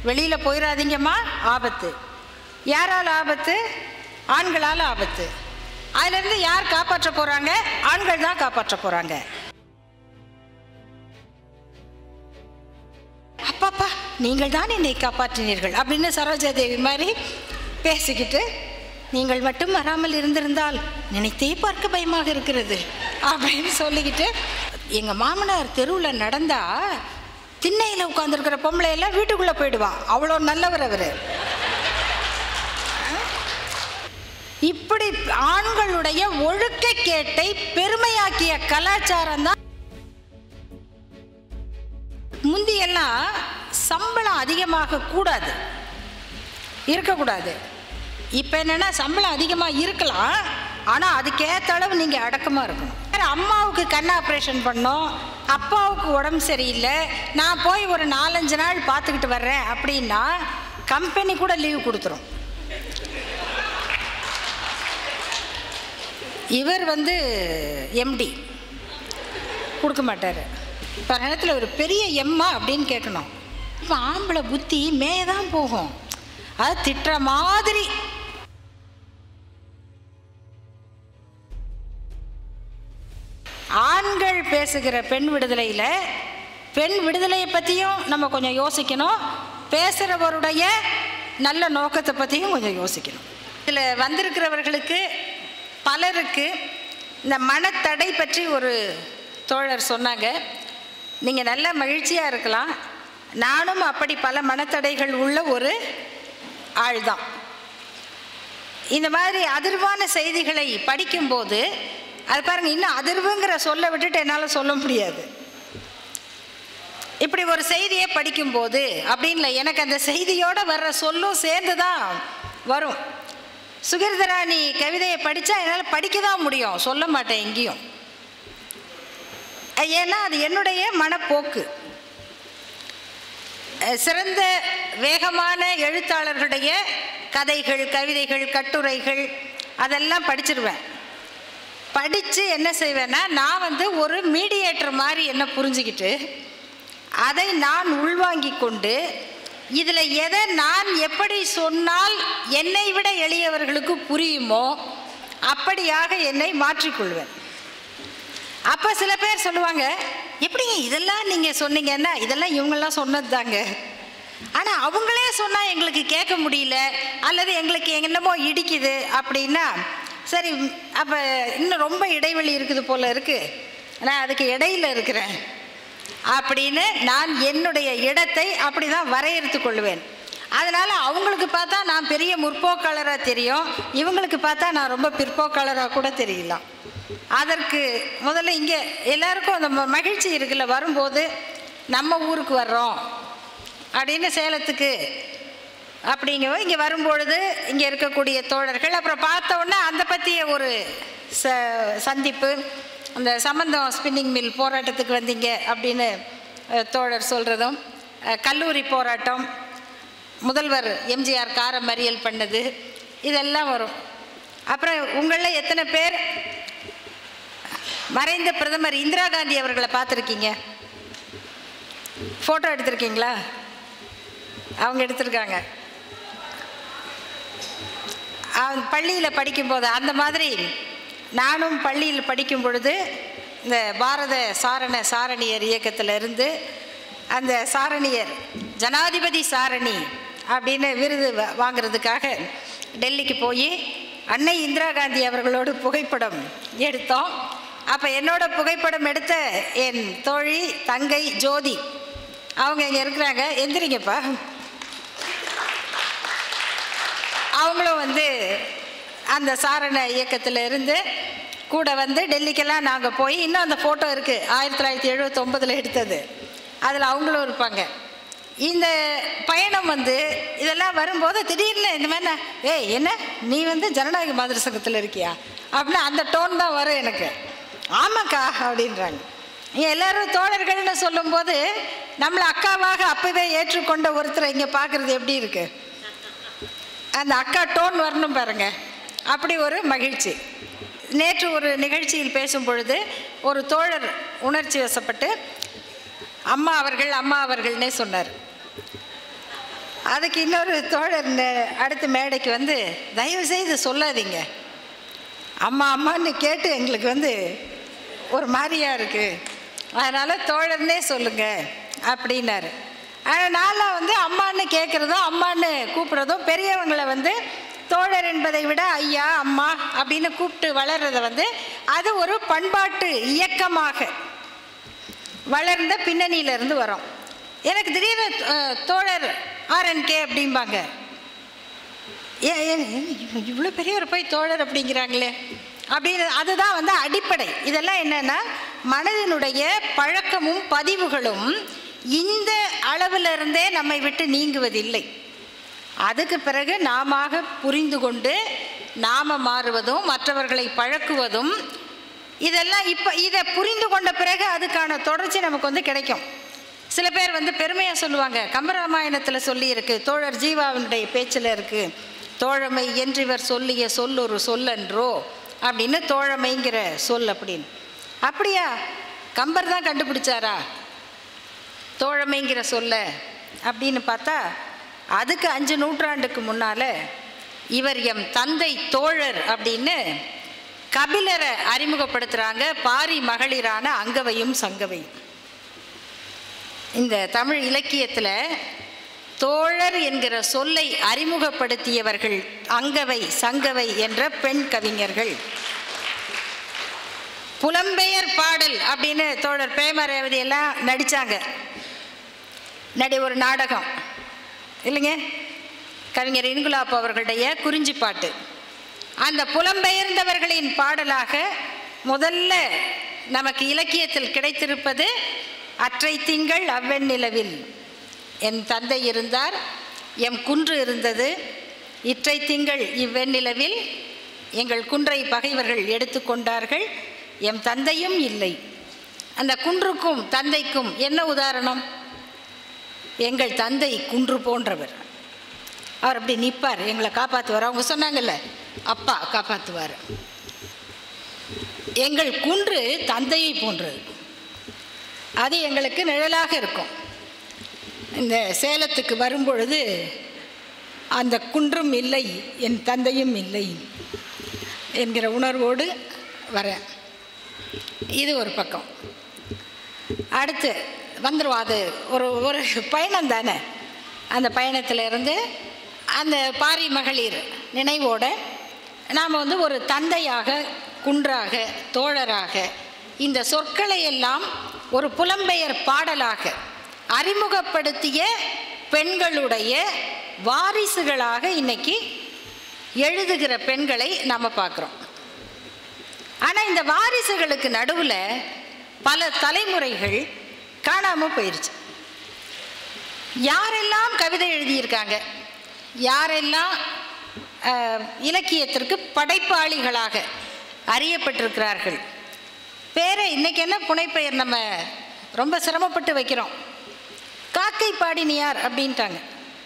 வெளியில் போயிடாதீங்கம்மா ஆபத்து யாரால் ஆபத்து ஆண்களால் ஆபத்து அதுலேருந்து யார் காப்பாற்ற போகிறாங்க ஆண்கள் தான் காப்பாற்ற போகிறாங்க அப்பாப்பா நீங்கள் தான் என்னை காப்பாற்றினீர்கள் அப்படின்னு சரோஜா தேவி மாதிரி பேசிக்கிட்டு நீங்கள் மட்டும் வராமல் இருந்திருந்தால் நினைத்தே பார்க்க பயமாக இருக்கிறது அப்படின்னு சொல்லிக்கிட்டு எங்கள் மாமனார் தெருவில் நடந்தா திண்ணையில் உட்காந்துருக்கிற பொம்பளை எல்லாம் வீட்டுக்குள்ளே போயிடுவா அவ்வளோ நல்லவர் அவர் இப்படி ஆண்களுடைய ஒழுக்க கேட்டை பெருமையாக்கிய கலாச்சாரம் தான் முந்தியெல்லாம் சம்பளம் அதிகமாக கூடாது இருக்கக்கூடாது இப்போ என்னென்னா சம்பளம் அதிகமாக இருக்கலாம் ஆனால் அதுக்கேற்ற அளவு நீங்கள் அடக்கமாக இருக்கணும் வேற அம்மாவுக்கு கண் ஆப்ரேஷன் பண்ணோம் அப்பாவுக்கு உடம்பு சரியில்லை நான் போய் ஒரு நாலஞ்சு நாள் பார்த்துக்கிட்டு வர்றேன் அப்படின்னா கம்பெனி கூட லீவ் கொடுத்துரும் இவர் வந்து எம்டி கொடுக்க மாட்டார் இப்போ நேரத்தில் ஒரு பெரிய எம்மா அப்படின்னு கேட்கணும் இப்போ ஆம்பளை புத்தி மேய தான் போகும் அது திட்டுற மாதிரி ஆண்கள் பேசுகிற பெண் விடுதலையில் பெண் விடுதலையை பற்றியும் நம்ம கொஞ்சம் யோசிக்கணும் பேசுகிறவருடைய நல்ல நோக்கத்தை பற்றியும் கொஞ்சம் யோசிக்கணும் இதில் வந்திருக்கிறவர்களுக்கு பலருக்கு இந்த மனத்தடை பற்றி ஒரு தோழர் சொன்னாங்க நீங்கள் நல்ல மகிழ்ச்சியாக இருக்கலாம் நானும் அப்படி பல மனத்தடைகள் உள்ள ஒரு ஆள்தான் இந்த மாதிரி அதிர்வான செய்திகளை படிக்கும்போது அது பாருங்க இன்னும் அதிர்வுங்கிற சொல்ல விட்டுட்டு என்னால் சொல்ல முடியாது இப்படி ஒரு செய்தியை படிக்கும்போது அப்படின்ல எனக்கு அந்த செய்தியோட வர்ற சொல்லும் சேர்ந்து தான் வரும் சுகிர்தராணி கவிதையை படித்தா என்னால் படிக்க தான் முடியும் சொல்ல மாட்டேன் எங்கேயும் ஏன்னா அது என்னுடைய மனப்போக்கு அஹ் சிறந்த வேகமான எழுத்தாளர்களுடைய கதைகள் கவிதைகள் கட்டுரைகள் அதெல்லாம் படிச்சிருவேன் படித்து என்ன செய்வேன்னா நான் வந்து ஒரு மீடியேட்டர் மாதிரி என்ன புரிஞ்சுக்கிட்டு அதை நான் உள்வாங்கி கொண்டு இதில் எதை நான் எப்படி சொன்னால் என்னை விட எளியவர்களுக்கு புரியுமோ அப்படியாக என்னை மாற்றிக்கொள்வேன் அப்போ சில பேர் சொல்லுவாங்க எப்படிங்க இதெல்லாம் நீங்கள் சொன்னீங்கன்னா இதெல்லாம் இவங்கெல்லாம் சொன்னது தாங்க ஆனால் அவங்களே சொன்னால் எங்களுக்கு கேட்க முடியல அல்லது எங்களுக்கு என்னமோ இடிக்குது அப்படின்னா சரி அப்போ இன்னும் ரொம்ப இடைவெளி இருக்குது போல இருக்குது நான் அதுக்கு இடையில இருக்கிறேன் அப்படின்னு நான் என்னுடைய இடத்தை அப்படி தான் வரையறுத்து கொள்வேன் அதனால் அவங்களுக்கு பார்த்தா நான் பெரிய முற்போக்காளராக தெரியும் இவங்களுக்கு பார்த்தா நான் ரொம்ப பிற்போக்காளராக கூட தெரியலாம் அதற்கு முதல்ல இங்கே எல்லாருக்கும் அந்த ம- மகிழ்ச்சி இருக்குல்ல வரும்போது நம்ம ஊருக்கு வர்றோம் அப்படின்னு சேலத்துக்கு அப்படிங்க இங்கே வரும்பொழுது இங்கே இருக்கக்கூடிய தோழர்கள் அப்புறம் பார்த்த உடனே அந்த பற்றிய ஒரு ச சந்திப்பு அந்த சம்பந்தம் ஸ்பின்னிங் மில் போராட்டத்துக்கு வந்தீங்க அப்படின்னு அஹ், தோழர் சொல்கிறதும் அஹ், கல்லூரி போராட்டம் முதல்வர் எம்ஜிஆர் கார மறியல் பண்ணது இதெல்லாம் வரும் அப்புறம் உங்களில் எத்தனை பேர் மறைந்த பிரதமர் இந்திரா காந்தி அவர்களை பார்த்துருக்கீங்க ஃபோட்டோ எடுத்திருக்கீங்களா அவங்க எடுத்திருக்காங்க பள்ளியில் படிக்கும்போது அந்த மாதிரி நானும் பள்ளியில் படிக்கும் பொழுது இந்த பாரத சாரண சாரணியர் இயக்கத்தில் இருந்து அந்த சாரணியர் ஜனாதிபதி சாரணி அப்படின்னு விருது வா- வாங்குறதுக்காக டெல்லிக்கு போய் அன்னை இந்திரா காந்தி அவர்களோடு புகைப்படம் எடுத்தோம் அப்போ என்னோட புகைப்படம் எடுத்த என் தோழி தங்கை ஜோதி அவங்க இங்கே இருக்கிறாங்க எந்திரிங்கப்பா அவங்களும் வந்து அந்த சாரண இயக்கத்தில் இருந்து கூட வந்து டெல்லிக்கெல்லாம் நாங்கள் போய் இன்னும் அந்த ஃபோட்டோ இருக்குது ஆயிரத்தி தொள்ளாயிரத்தி எழுபத்தொம்பதில் எடுத்தது அதில் அவங்களும் இருப்பாங்க இந்த பயணம் வந்து இதெல்லாம் வரும்போது திடீர்னு இந்த மாதிரி நான், ஏய் என்ன நீ வந்து ஜனநாயக மாதிரி சங்கத்தில் இருக்கியா அப்படின்னு அந்த டோன் தான் வரும் எனக்கு ஆமாக்கா அப்படின்றாங்க இங்கே எல்லாரும் தோழர்கள்னு சொல்லும்போது நம்மளை அக்காவாக அப்போவே ஏற்றுக்கொண்ட ஒருத்தரை இங்கே பார்க்குறது எப்படி இருக்குது அந்த அக்கா டோன் வரணும் பாருங்க அப்படி ஒரு மகிழ்ச்சி நேற்று ஒரு நிகழ்ச்சியில் பேசும் பொழுது ஒரு தோழர் உணர்ச்சி வசப்பட்டு அம்மா அவர்கள் அம்மா அவர்கள்னே சொன்னார் அதுக்கு இன்னொரு தோழர் நெ- அடுத்த மேடைக்கு வந்து தயவு செய்து சொல்லாதீங்க அம்மா அம்மான்னு கேட்டு எங்களுக்கு வந்து ஒரு மாதிரியா இருக்கு அதனால் தோழர்னே சொல்லுங்க அப்படின்னாரு ஆனால் நான்லாம் வந்து அம்மான்னு கேட்குறதும் அம்மான்னு கூப்பிட்றதும் பெரியவங்களை வந்து தோழர் என்பதை விட ஐயா அம்மா அப்படின்னு கூப்பிட்டு வளர்றத வந்து அது ஒரு பண்பாட்டு இயக்கமாக வளர்ந்த பின்னணியிலிருந்து வரோம் எனக்கு திடீர்னு அஹ், தோழர் ஆர்என்கே அப்படிம்பாங்க ஏன் ஏன் இவ்வளோ பெரியவர் போய் தோழர் அப்படிங்கிறாங்களே அப்படின்னு அதுதான் வந்து அடிப்படை இதெல்லாம் என்னன்னா மனதினுடைய பழக்கமும் பதிவுகளும் இந்த அளவுல இருந்தே நம்மை விட்டு நீங்குவதில்லை அதுக்கு பிறகு நாம புரிந்து கொண்டு நாம மாறுவதும் மற்றவர்களை பழக்குவதும் இதெல்லாம் இப்போ இதை புரிந்து கொண்ட பிறகு அதுக்கான தொடர்ச்சி நமக்கு வந்து கிடைக்கும் சில பேர் வந்து பெருமையாக சொல்லுவாங்க கம்பராமாயணத்தில் சொல்லி இருக்கு தோழர் ஜீவாவினுடைய பேச்சில் இருக்கு தோழமை என்றிவர் சொல்லிய சொல் ஒரு சொல்லன்றோ அப்படின்னு தோழமைங்கிற சொல் அப்படின்னு அப்படியா கம்பர் தான் கண்டுபிடிச்சாரா தோழமைங்கிற சொல்ல அப்படின்னு பார்த்தா அதுக்கு அஞ்சு நூற்றாண்டுக்கு முன்னால் இவர் எம் தந்தை தோழர் அப்படின்னு கபிலரை அறிமுகப்படுத்துகிறாங்க பாரி மகளிரான அங்கவையும் சங்கவையும் இந்த தமிழ் இலக்கியத்தில் தோழர் என்கிற சொல்லை அறிமுகப்படுத்தியவர்கள் அங்கவை சங்கவை என்ற பெண் கவிஞர்கள் புலம்பெயர் பாடல் அப்படின்னு தோழர் பிரேமரேவதி எல்லாம் நடித்தாங்க நடி ஒரு நாடகம் இல்லைங்க கவிஞர் இன்குலாப் அவர்களுடைய குறிஞ்சி பாட்டு அந்த புலம்பெயர்ந்தவர்களின் பாடலாக முதல்ல நமக்கு இலக்கியத்தில் கிடைத்திருப்பது அற்றை திங்கள் அவ்வெண் நிலவில் என் தந்தை இருந்தார் எம் குன்று இருந்தது இற்றை திங்கள் இவ்வெண்ணிலவில் எங்கள் குன்றை பகைவர்கள் எடுத்துக்கொண்டார்கள் எம் தந்தையும் இல்லை அந்த குன்றுக்கும் தந்தைக்கும் என்ன உதாரணம் எங்கள் தந்தை குன்று போன்றவர் அவர் அப்படி நிற்பார் எங்களை காப்பாற்றுவார் அவங்க சொன்னாங்கல்ல அப்பா காப்பாற்றுவார் எங்கள் குன்று தந்தையை போன்றது அது எங்களுக்கு நிழலாக இருக்கும் இந்த சேலத்துக்கு வரும்பொழுது அந்த குன்றும் இல்லை என் தந்தையும் இல்லை என்கிற உணர்வோடு வரேன் இது ஒரு பக்கம் அடுத்து வந்துடுவோம் அது ஒரு ஒரு பயணம் தானே அந்த பயணத்தில் இருந்து அந்த பாரி மகளிர் நினைவோட நாம் வந்து ஒரு தந்தையாக குன்றாக தோழராக இந்த சொற்களை எல்லாம் ஒரு புலம்பெயர் பாடலாக அறிமுகப்படுத்திய பெண்களுடைய வாரிசுகளாக இன்னைக்கு எழுதுகிற பெண்களை நம்ம பார்க்குறோம் ஆனால் இந்த வாரிசுகளுக்கு நடுவில் பல தலைமுறைகள் காணாமல் போயிடுச்சு யாரெல்லாம் கவிதை எழுதியிருக்காங்க யாரெல்லாம் அஹ், இலக்கியத்திற்கு படைப்பாளிகளாக அறியப்பட்டிருக்கிறார்கள் பேரை இன்னைக்கு என்ன புனைப்பெயர் நம்ம ரொம்ப சிரமப்பட்டு வைக்கிறோம் காக்கை பாடினியார் அப்படின்ட்டாங்க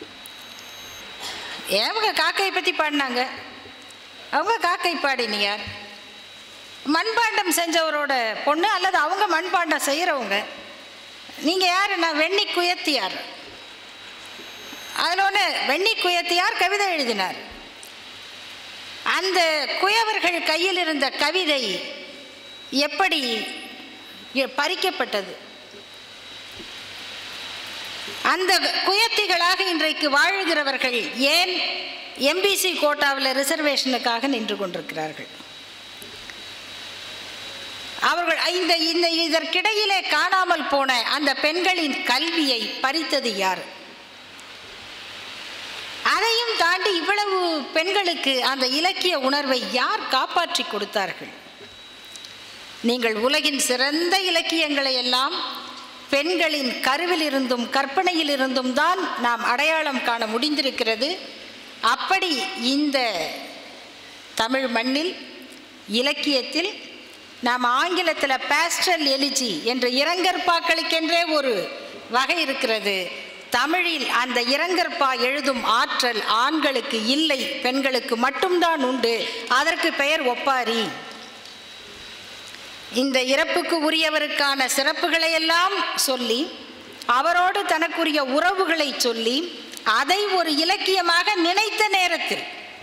அவங்க காக்கையை பற்றி பாடினாங்க அவங்க காக்கை பாடினியார் மண்பாண்டம் செஞ்சவரோட பொண்ணு அல்லது அவங்க மண்பாண்டம் செய்கிறவங்க நீங்கள் யார் நான் வெண்ணி குயத்தியார் அதில் ஒன்று வெண்ணி குயத்தியார் கவிதை எழுதினார் அந்த குயவர்கள் கையில் இருந்த கவிதை எப்படி இ- பறிக்கப்பட்டது அந்த குயத்திகளாக இன்றைக்கு வாழுகிறவர்கள் ஏன் எம்பிசி கோட்டாவில் ரிசர்வேஷனுக்காக நின்று கொண்டிருக்கிறார்கள் அவர்கள் இந்த இந்த இதற்கிடையிலே காணாமல் போன அந்த பெண்களின் கல்வியை பறித்தது யார் அதையும் தாண்டி இவ்வளவு பெண்களுக்கு அந்த இலக்கிய உணர்வை யார் காப்பாற்றி கொடுத்தார்கள் நீங்கள் உலகின் சிறந்த இலக்கியங்களை எல்லாம் பெண்களின் கருவில் இருந்தும் கற்பனையில் இருந்தும் தான் நாம் அடையாளம் காண முடிந்திருக்கிறது அப்படி இந்த தமிழ் மண்ணில் இலக்கியத்தில் நாம் ஆங்கிலத்தில் பேஸ்டல் எலிஜி என்ற இரங்கற்பாக்களுக்கென்றே ஒரு வகை இருக்கிறது தமிழில் அந்த இரங்கற்பா எழுதும் ஆற்றல் ஆண்களுக்கு இல்லை பெண்களுக்கு மட்டும்தான் உண்டு அதற்கு பெயர் ஒப்பாரி இந்த இறப்புக்கு உரியவருக்கான சிறப்புகளை எல்லாம் சொல்லி அவரோடு தனக்குரிய உறவுகளை சொல்லி அதை ஒரு இலக்கியமாக நினைத்த நேரத்தில்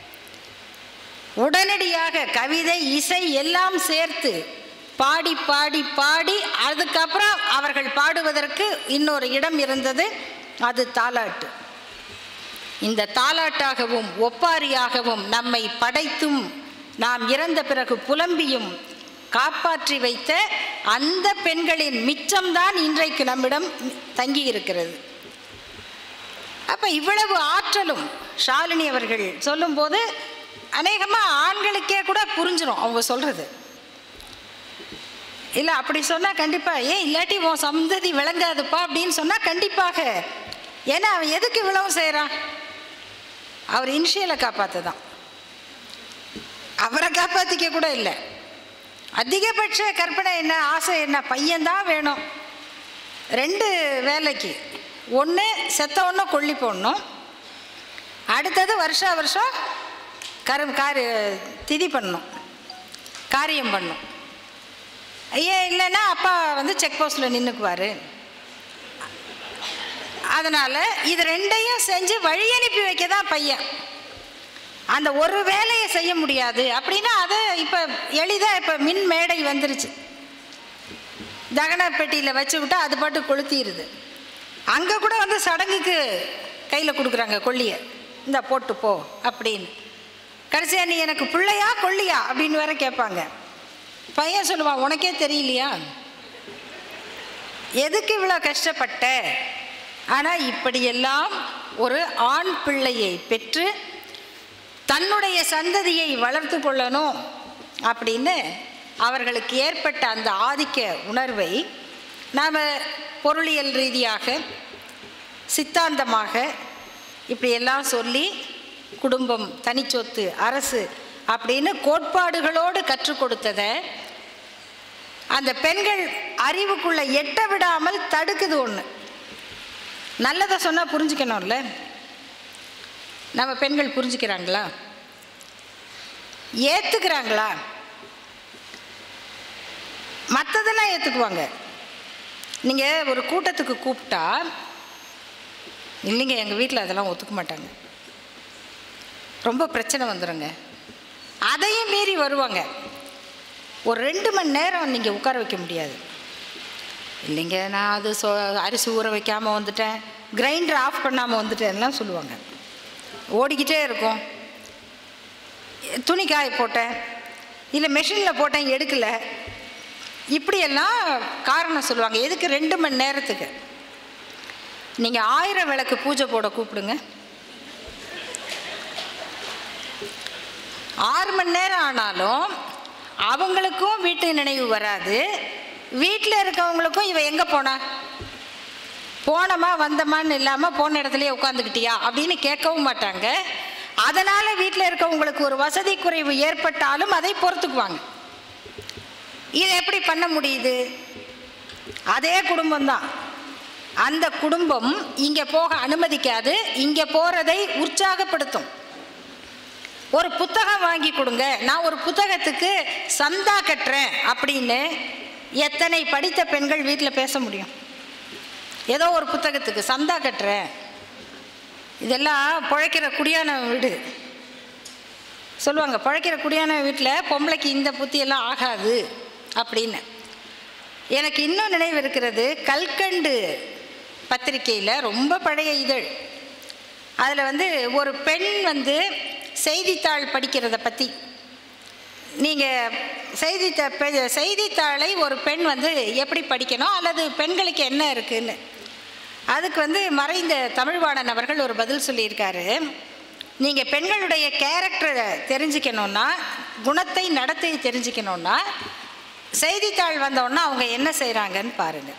உடனடியாக கவிதை இசை எல்லாம் சேர்த்து பாடி பாடி பாடி அதுக்கப்புறம் அவர்கள் பாடுவதற்கு இன்னொரு இடம் இருந்தது அது தாலாட்டு இந்த தாலாட்டாகவும் ஒப்பாரியாகவும் நம்மை படைத்தும் நாம் இறந்த பிறகு புலம்பியும் காப்பாற்றி வைத்த அந்த பெண்களின் மிச்சம்தான் இன்றைக்கு நம்மிடம் தங்கி இருக்கிறது அப்போ இவ்வளவு ஆற்றலும் ஷாலினி அவர்கள் சொல்லும்போது அநேகமாக ஆண்களுக்கே கூட புரிஞ்சிடும் அவங்க சொல்கிறது இல்லை அப்படி சொன்னால் கண்டிப்பாக ஏன் இல்லாட்டி உன் சந்ததி விளங்காதுப்பா அப்படின்னு சொன்னால் கண்டிப்பாக ஏன்னா அவன் எதுக்கு இவ்வளவு செய்கிறான் அவர் இனிஷியலை காப்பாற்ற தான் அவரை காப்பாற்றிக்க கூட இல்லை அதிகபட்ச கற்பனை என்ன ஆசை என்ன பையன்தான் வேணும் ரெண்டு வேலைக்கு ஒன்று செத்த ஒன்று கொல்லி போடணும் அடுத்தது வருஷா வருஷம் கரு காரி திதி பண்ணணும் காரியம் பண்ணணும் ஏன் இல்லைன்னா அப்பா வந்து செக் போஸ்ட்டில் நின்றுக்குவார் அதனால் இது ரெண்டையும் செஞ்சு வழி அனுப்பி வைக்க தான் பையன் அந்த ஒரு வேலையை செய்ய முடியாது அப்படின்னா அதை இப்போ எளிதாக இப்போ மின் மேடை வந்துருச்சு தகன பெட்டியில் வச்சு விட்டா அது பாட்டு கொளுத்திடுது அங்கே கூட வந்து சடங்குக்கு கையில் கொடுக்குறாங்க கொல்லியை இந்த போட்டு போ அப்படின்னு கடைசியா நீ எனக்கு பிள்ளையா கொல்லியா அப்படின்னு வேற கேட்பாங்க பையன் சொல்லுவான் உனக்கே தெரியலையா எதுக்கு இவ்வளோ கஷ்டப்பட்ட ஆனால் இப்படியெல்லாம் ஒரு ஆண் பிள்ளையை பெற்று தன்னுடைய சந்ததியை வளர்த்து கொள்ளணும் அப்படின்னு அவர்களுக்கு ஏற்பட்ட அந்த ஆதிக்க உணர்வை நாம் பொருளியல் ரீதியாக சித்தாந்தமாக இப்படியெல்லாம் சொல்லி குடும்பம் தனிச்சொத்து அரசு அப்படின்னு கோட்பாடுகளோடு கற்றுக் கொடுத்ததை அந்த பெண்கள் அறிவுக்குள்ள எட்ட விடாமல் தடுக்குது ஒன்று நல்லதை சொன்னால் புரிஞ்சுக்கணும்ல நம்ம பெண்கள் புரிஞ்சுக்கிறாங்களா ஏற்றுக்கிறாங்களா மற்றதெல்லாம் ஏற்றுக்குவாங்க நீங்கள் ஒரு கூட்டத்துக்கு கூப்பிட்டா இல்லைங்க எங்கள் வீட்டில் அதெல்லாம் ஒத்துக்க மாட்டாங்க ரொம்ப பிரச்சனை வந்துடுங்க அதையும் மீறி வருவாங்க ஒரு ரெண்டு மணி நேரம் நீங்கள் உட்கார வைக்க முடியாது இல்லைங்க நான் அது சொ அரிசி ஊற வைக்காமல் வந்துட்டேன் கிரைண்டர் ஆஃப் பண்ணாமல் வந்துட்டேன்லாம் சொல்லுவாங்க ஓடிக்கிட்டே இருக்கும் துணி காய போட்டேன் இல்லை மெஷினில் போட்டேன் எடுக்கலை இப்படியெல்லாம் காரணம் சொல்லுவாங்க எதுக்கு ரெண்டு மணி நேரத்துக்கு நீங்கள் ஆயிரம் விளக்கு பூஜை போட கூப்பிடுங்க ஆறு மணி நேரம் ஆனாலும் அவங்களுக்கும் வீட்டு நினைவு வராது வீட்டில் இருக்கவங்களுக்கும் இவ எங்கே போனா போனமா வந்தமான்னு இல்லாமல் போன இடத்துலயே உட்காந்துக்கிட்டியா அப்படின்னு கேட்கவும் மாட்டாங்க அதனால் வீட்டில் இருக்கவங்களுக்கு ஒரு வசதி குறைவு ஏற்பட்டாலும் அதை பொறுத்துக்குவாங்க இதை எப்படி பண்ண முடியுது அதே குடும்பம்தான் அந்த குடும்பம் இங்கே போக அனுமதிக்காது இங்கே போகிறதை உற்சாகப்படுத்தும் ஒரு புத்தகம் வாங்கி கொடுங்க நான் ஒரு புத்தகத்துக்கு சந்தா கட்டுறேன் அப்படின்னு எத்தனை படித்த பெண்கள் வீட்டில் பேச முடியும் ஏதோ ஒரு புத்தகத்துக்கு சந்தா கட்டுறேன் இதெல்லாம் பிழைக்கிற குடியான வீடு சொல்லுவாங்க பிழைக்கிற குடியான வீட்டில் பொம்பளைக்கு இந்த புத்தியெல்லாம் ஆகாது அப்படின்னு எனக்கு இன்னும் நினைவு இருக்கிறது கல்கண்டு பத்திரிக்கையில் ரொம்ப பழைய இதழ் அதில் வந்து ஒரு பெண் வந்து செய்தித்தாள் படிக்கிறத பற்றி நீங்கள் செய்தித்த பெ- செய்தித்தாளை ஒரு பெண் வந்து எப்படி படிக்கணும் அல்லது பெண்களுக்கு என்ன இருக்குன்னு அதுக்கு வந்து மறைந்த தமிழ்வாணன் அவர்கள் ஒரு பதில் சொல்லியிருக்காரு நீங்கள் பெண்களுடைய கேரக்டரை தெரிஞ்சுக்கணுன்னா குணத்தை நடத்தை தெரிஞ்சுக்கணுன்னா செய்தித்தாள் வந்தோன்னா அவங்க என்ன செய்கிறாங்கன்னு பாருங்கள்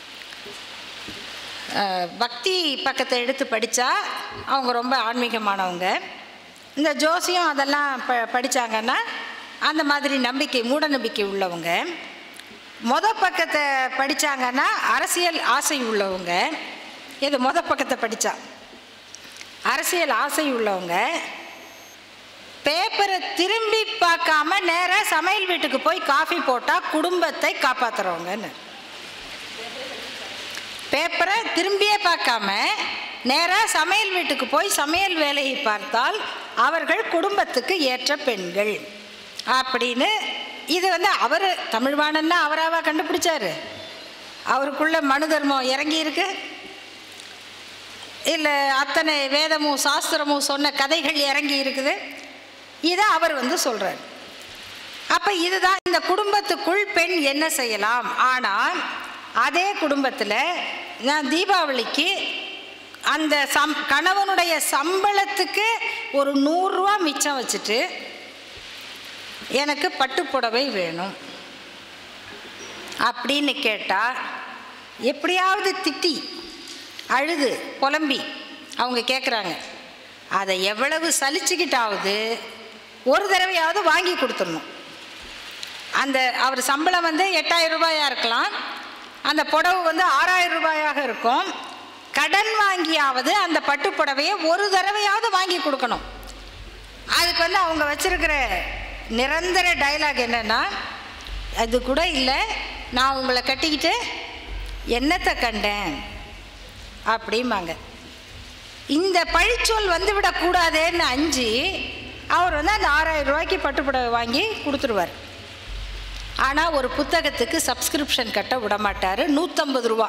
அஹ், பக்தி பக்கத்தை எடுத்து படித்தா அவங்க ரொம்ப ஆன்மீகமானவங்க இந்த ஜோசியம் அதெல்லாம் ப படித்தாங்கன்னா அந்த மாதிரி நம்பிக்கை மூட நம்பிக்கை உள்ளவங்க மொத பக்கத்தை படித்தாங்கன்னா அரசியல் ஆசை உள்ளவங்க இது மொத பக்கத்தை படித்தா அரசியல் ஆசை உள்ளவங்க பேப்பரை திரும்பி பார்க்காம நேராக சமையல் வீட்டுக்கு போய் காஃபி போட்டால் குடும்பத்தை காப்பாற்றுறவங்கன்னு பேப்பரை திரும்பியே பார்க்காம நேராக சமையல் வீட்டுக்கு போய் சமையல் வேலையை பார்த்தால் அவர்கள் குடும்பத்துக்கு ஏற்ற பெண்கள் அப்படின்னு இது வந்து அவர் தமிழ்வாணன்னா அவராவா கண்டுபிடிச்சாரு அவருக்குள்ள மனு தர்மம் இறங்கி இருக்கு இல்லை அத்தனை வேதமும் சாஸ்திரமும் சொன்ன கதைகள் இறங்கி இருக்குது இதை அவர் வந்து சொல்கிறார் அப்போ இதுதான் இந்த குடும்பத்துக்குள் பெண் என்ன செய்யலாம் ஆனால் அதே குடும்பத்தில் நான் தீபாவளிக்கு அந்த சம் கணவனுடைய சம்பளத்துக்கு ஒரு நூறுரூவா மிச்சம் வச்சுட்டு எனக்கு பட்டுப்புடவை வேணும் அப்படின்னு கேட்டால் எப்படியாவது திட்டி அழுது புலம்பி அவங்க கேட்குறாங்க அதை எவ்வளவு சலிச்சுக்கிட்டாவது ஒரு தடவையாவது வாங்கி கொடுத்துடணும் அந்த அவர் சம்பளம் வந்து எட்டாயிரம் ரூபாயாக இருக்கலாம் அந்த புடவை வந்து ஆறாயிரம் ரூபாயாக இருக்கும் கடன் வாங்கியாவது அந்த பட்டு புடவையை ஒரு தடவையாவது வாங்கி கொடுக்கணும் அதுக்கு வந்து அவங்க வச்சிருக்கிற நிரந்தர டைலாக் என்னன்னா அது கூட இல்லை நான் உங்களை கட்டிக்கிட்டு என்னத்தை கண்டேன் அப்படிம்பாங்க இந்த பழிச்சொல் வந்து விடக்கூடாதேன்னு அஞ்சு அவர் வந்து அந்த ஆறாயிரம் ரூபாய்க்கு பட்டுப்புடவை வாங்கி கொடுத்துருவார் ஆனால் ஒரு புத்தகத்துக்கு சப்ஸ்கிரிப்ஷன் கட்ட விட மாட்டார் நூற்றம்பது ரூபா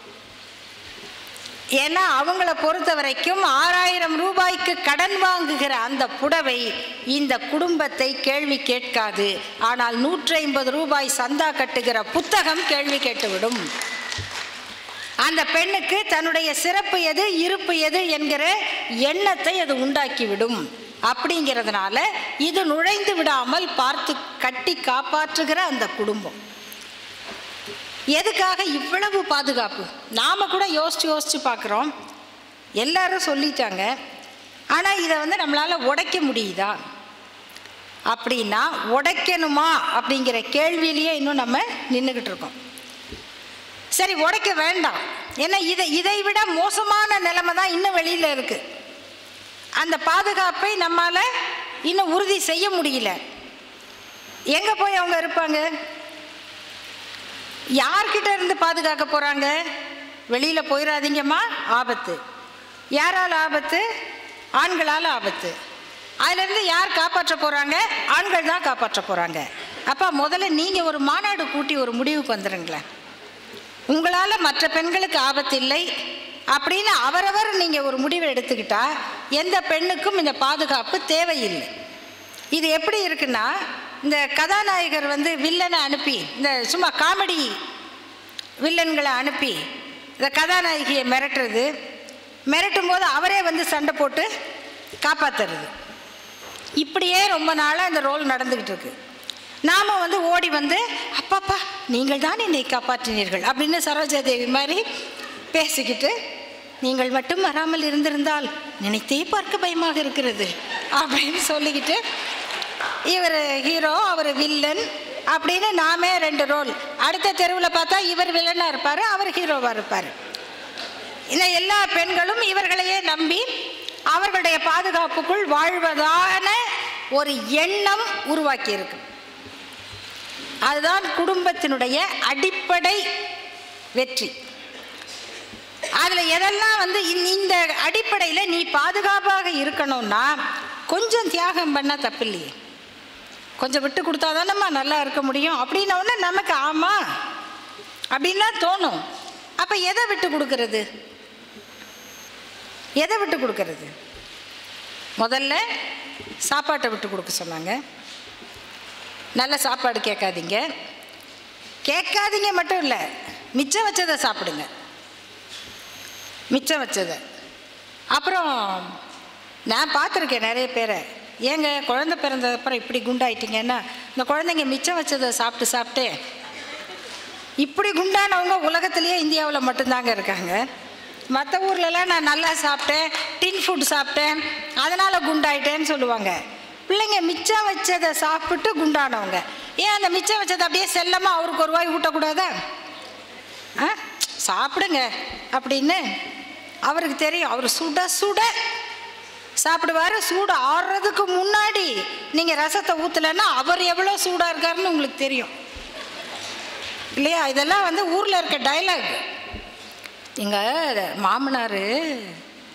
ஏன்னா அவங்கள பொறுத்த வரைக்கும் ஆறாயிரம் ரூபாய்க்கு கடன் வாங்குகிற அந்த புடவை இந்த குடும்பத்தை கேள்வி கேட்காது ஆனால் நூற்றி ஐம்பது ரூபாய் சந்தா கட்டுகிற புத்தகம் கேள்வி கேட்டுவிடும் அந்த பெண்ணுக்கு தன்னுடைய சிறப்பு எது இருப்பு எது என்கிற எண்ணத்தை அது உண்டாக்கிவிடும் அப்படிங்கிறதுனால இது நுழைந்து விடாமல் பார்த்து கட்டி காப்பாற்றுகிற அந்த குடும்பம் எதுக்காக இவ்வளவு பாதுகாப்பு நாம் கூட யோசிச்சு யோசிச்சு பார்க்குறோம் எல்லாரும் சொல்லிட்டாங்க ஆனால் இதை வந்து நம்மளால் உடைக்க முடியுதா அப்படின்னா உடைக்கணுமா அப்படிங்கிற கேள்வியிலேயே இன்னும் நம்ம நின்றுக்கிட்டு இருக்கோம் சரி உடைக்க வேண்டாம் ஏன்னா இதை இதை விட மோசமான நிலைமை தான் இன்னும் வெளியில் இருக்குது அந்த பாதுகாப்பை நம்மால் இன்னும் உறுதி செய்ய முடியல எங்கே போய் அவங்க இருப்பாங்க யார்கிட்ட இருந்து பாதுகாக்க போகிறாங்க வெளியில் போயிடாதீங்கம்மா ஆபத்து யாரால் ஆபத்து ஆண்களால் ஆபத்து அதுலேருந்து யார் காப்பாற்ற போகிறாங்க ஆண்கள் தான் காப்பாற்ற போகிறாங்க அப்போ முதல்ல நீங்கள் ஒரு மாநாடு கூட்டி ஒரு முடிவுக்கு வந்துடுங்களேன் உங்களால் மற்ற பெண்களுக்கு ஆபத்து இல்லை அப்படின்னு அவரவர் நீங்கள் ஒரு முடிவை எடுத்துக்கிட்டா எந்த பெண்ணுக்கும் இந்த பாதுகாப்பு தேவையில்லை இது எப்படி இருக்குன்னா இந்த கதாநாயகர் வந்து வில்லனை அனுப்பி இந்த சும்மா காமெடி வில்லன்களை அனுப்பி இந்த கதாநாயகியை மிரட்டுறது மிரட்டும் போது அவரே வந்து சண்டை போட்டு காப்பாற்றுறது இப்படியே ரொம்ப நாளாக இந்த ரோல் நடந்துக்கிட்டு இருக்கு நாம் வந்து ஓடி வந்து அப்பாப்பா நீங்கள் தான் என்னை காப்பாற்றினீர்கள் அப்படின்னு சரோஜா தேவி மாதிரி பேசிக்கிட்டு நீங்கள் மட்டும் வராமல் இருந்திருந்தால் நினைத்தே பார்க்க பயமாக இருக்கிறது அப்படின்னு சொல்லிக்கிட்டு இவர் ஹீரோ அவர் வில்லன் அப்படின்னு நாமே ரெண்டு ரோல் அடுத்த தெருவில் பார்த்தா இவர் வில்லனாக இருப்பார் அவர் ஹீரோவாக இருப்பார் இந்த எல்லா பெண்களும் இவர்களையே நம்பி அவர்களுடைய பாதுகாப்புக்குள் வாழ்வதான ஒரு எண்ணம் உருவாக்கி இருக்கு அதுதான் குடும்பத்தினுடைய அடிப்படை வெற்றி அதில் எதெல்லாம் வந்து இந்த- இந்த அடிப்படையில் நீ பாதுகாப்பாக இருக்கணும்னா கொஞ்சம் தியாகம் பண்ணால் தப்பில்லையே கொஞ்சம் விட்டு கொடுத்தா தானம்மா நல்லா இருக்க முடியும் அப்படின்ன உடனே நமக்கு ஆமாம் அப்படின்லாம் தோணும் அப்போ எதை விட்டு கொடுக்கறது எதை விட்டு கொடுக்கறது முதல்ல சாப்பாட்டை விட்டு கொடுக்க சொன்னாங்க நல்ல சாப்பாடு கேட்காதீங்க கேட்காதீங்க மட்டும் இல்லை மிச்சம் வச்சதை சாப்பிடுங்க மிச்சம் வச்சதை அப்புறம் நான் பார்த்துருக்கேன் நிறைய பேரை ஏங்க குழந்தை பிறந்தது அப்புறம் இப்படி குண்டாயிட்டீங்கன்னா இந்த குழந்தைங்க மிச்சம் வச்சதை சாப்பிட்டு சாப்பிட்டு இப்படி குண்டானவங்க உலகத்திலேயே இந்தியாவில் மட்டும்தாங்க இருக்காங்க மற்ற ஊர்லலாம் நான் நல்லா சாப்பிட்டேன் டின் ஃபுட் சாப்பிட்டேன் அதனால் குண்டாயிட்டேன்னு சொல்லுவாங்க பிள்ளைங்க மிச்சம் வச்சதை சாப்பிட்டு குண்டானவங்க ஏன் அந்த மிச்சம் வச்சதை அப்படியே செல்லமாக அவருக்கு ஒரு ரூபாய் ஊட்டக்கூடாதா ஆ சாப்பிடுங்க அப்படின்னு அவருக்கு தெரியும் அவர் சுட சுட சாப்பிடுவார் சூடு ஆறுறதுக்கு முன்னாடி நீங்கள் ரசத்தை ஊற்றலைன்னா அவர் எவ்வளோ சூடாக இருக்காருன்னு உங்களுக்கு தெரியும் இல்லையா இதெல்லாம் வந்து ஊரில் இருக்க டைலாக் எங்கள் மாமனார்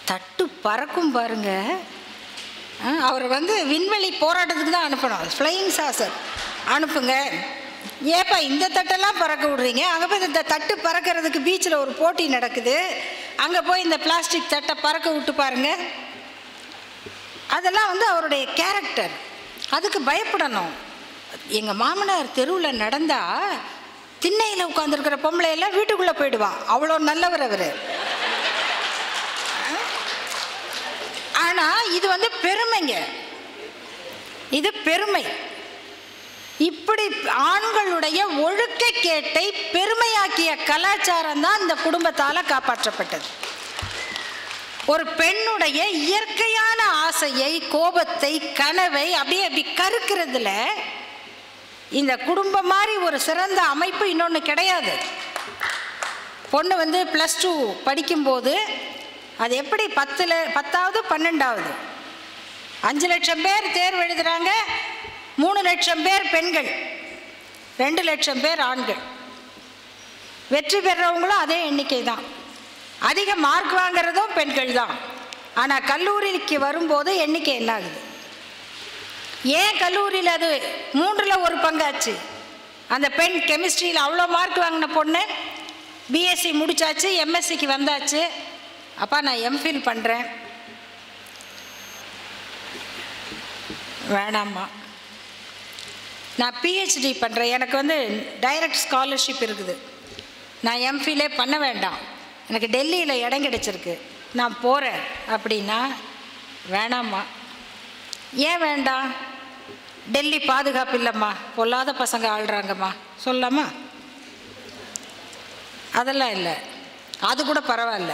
தட்டு பறக்கும் பாருங்க ஆ, அவர் வந்து விண்வெளி போராட்டத்துக்கு தான் அனுப்பணும் ஃப்ளையிங் சாசர் அனுப்புங்க ஏப்பா இந்த தட்டெல்லாம் பறக்க விடுறீங்க அங்கே போய் இந்த தட்டு பறக்கிறதுக்கு பீச்சில் ஒரு போட்டி நடக்குது அங்கே போய் இந்த பிளாஸ்டிக் தட்டை பறக்க விட்டு பாருங்க அதெல்லாம் வந்து அவருடைய கேரக்டர் அதுக்கு பயப்படணும் எங்கள் மாமனார் தெருவில் நடந்தா திண்ணையில் உட்காந்துருக்கிற பொம்பளை எல்லாம் வீட்டுக்குள்ளே போயிடுவா அவ்வளோ நல்லவர் அவர் ஆனால் இது வந்து பெருமைங்க இது பெருமை இப்படி ஆண்களுடைய ஒழுக்கக்கேட்டை பெருமையாக்கிய கலாச்சாரம் தான் இந்த குடும்பத்தால் காப்பாற்றப்பட்டது ஒரு பெண்ணுடைய இயற்கையான ஆசையை கோபத்தை கனவை அப்படியே அப்படி கருக்கிறதுல இந்த குடும்பம் மாதிரி ஒரு சிறந்த அமைப்பு இன்னொன்று கிடையாது பொண்ணு வந்து ப்ளஸ் டூ படிக்கும்போது அது எப்படி பத்தில் பத்தாவது பன்னெண்டாவது அஞ்சு லட்சம் பேர் தேர்வு எழுதுகிறாங்க மூணு லட்சம் பேர் பெண்கள் ரெண்டு லட்சம் பேர் ஆண்கள் வெற்றி பெறவங்களும் அதே எண்ணிக்கை தான் அதிக மார்க் வாங்குறதும் பெண்கள் தான் ஆனால் கல்லூரிக்கு வரும்போது எண்ணிக்கை என்ன ஆகுது ஏன் கல்லூரியில் அது மூன்றில் ஒரு பங்காச்சு அந்த பெண் கெமிஸ்ட்ரியில் அவ்வளோ மார்க் வாங்கின பொண்ணு பிஎஸ்சி முடிச்சாச்சு எம்எஸ்சிக்கு வந்தாச்சு அப்பா நான் எம்ஃபில் பண்ணுறேன் வேணாம்மா நான் பிஹெச்டி பண்ணுறேன் எனக்கு வந்து டைரக்ட் ஸ்காலர்ஷிப் இருக்குது நான் எம்ஃபிலே பண்ண வேண்டாம் எனக்கு டெல்லியில் இடம் கிடைச்சிருக்கு நான் போகிறேன் அப்படின்னா வேணாம்மா ஏன் வேண்டாம் டெல்லி பாதுகாப்பு இல்லைம்மா பொல்லாத பசங்க ஆள்றாங்கம்மா சொல்லாமா அதெல்லாம் இல்லை அது கூட பரவாயில்ல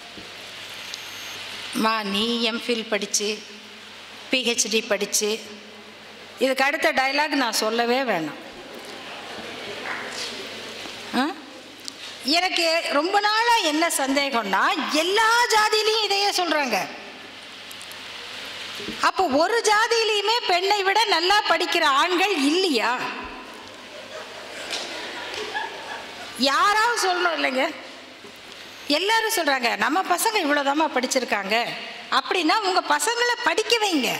மா நீ எம்ஃபில் படித்து பிஹெச்டி படித்து இதுக்கு அடுத்த டைலாக் நான் சொல்லவே வேணாம் ஆ? எனக்கு ரொம்ப நாளாக என்ன சந்தேகம்னா எல்லா ஜாதியிலையும் இதையே சொல்கிறாங்க அப்போ ஒரு ஜாதியிலையுமே பெண்ணை விட நல்லா படிக்கிற ஆண்கள் இல்லையா யாராவது சொல்லணும் இல்லைங்க எல்லாரும் சொல்கிறாங்க நம்ம பசங்க இவ்வளோதாம்மா படிச்சிருக்காங்க அப்படின்னா உங்கள் பசங்களை படிக்க வைங்க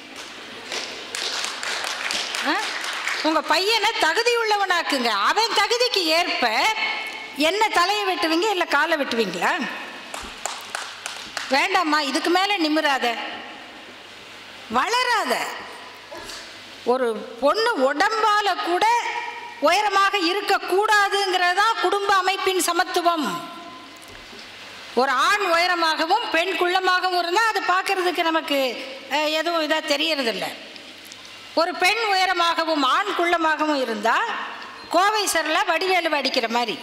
ஆ? உங்க பையனை தகுதி உள்ளவனாக்குங்க அவன் தகுதிக்கு ஏற்ப என்ன தலையை வெட்டுவீங்க இல்லை காலை வெட்டுவீங்களா வேண்டாம்மா இதுக்கு மேலே நிமிராத வளராத ஒரு பொண்ணு உடம்பால கூட உயரமாக இருக்கக்கூடாதுங்கிறதான் குடும்ப அமைப்பின் சமத்துவம் ஒரு ஆண் உயரமாகவும் பெண் குள்ளமாகவும் இருந்தால் அது பார்க்கறதுக்கு நமக்கு அஹ், எதுவும் இதாக தெரியறதில்ல ஒரு பெண் உயரமாகவும் ஆண் குள்ளமாகவும் இருந்தால் கோவை சரலா வடிவேலு அடிக்கிற மாதிரி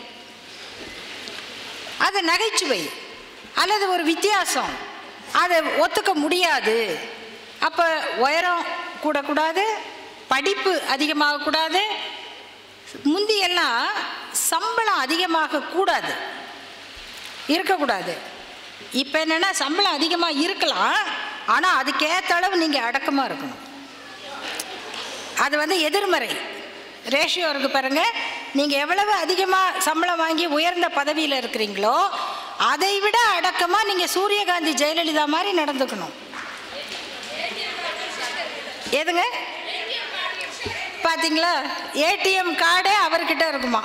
அது நகைச்சுவை அல்லது ஒரு வித்தியாசம் அதை ஒத்துக்க முடியாது அப்போ உயரம் கூடக்கூடாது படிப்பு அதிகமாகக்கூடாது முந்தியெல்லாம் சம்பளம் அதிகமாக கூடாது இருக்கக்கூடாது இப்போ என்னென்னா சம்பளம் அதிகமாக இருக்கலாம் ஆனால் அதுக்கேற்ற அளவு நீங்கள் அடக்கமாக இருக்கணும் அது வந்து எதிர்மறை ரேஷியோ இருக்கு பாருங்க நீங்கள் எவ்வளவு அதிகமாக சம்பளம் வாங்கி உயர்ந்த பதவியில் இருக்கிறீங்களோ அதை விட அடக்கமாக நீங்கள் சூரியகாந்தி ஜெயலலிதா மாதிரி நடந்துக்கணும் எதுங்க பார்த்தீங்களா ஏடிஎம் கார்டே அவர்கிட்ட இருக்குமா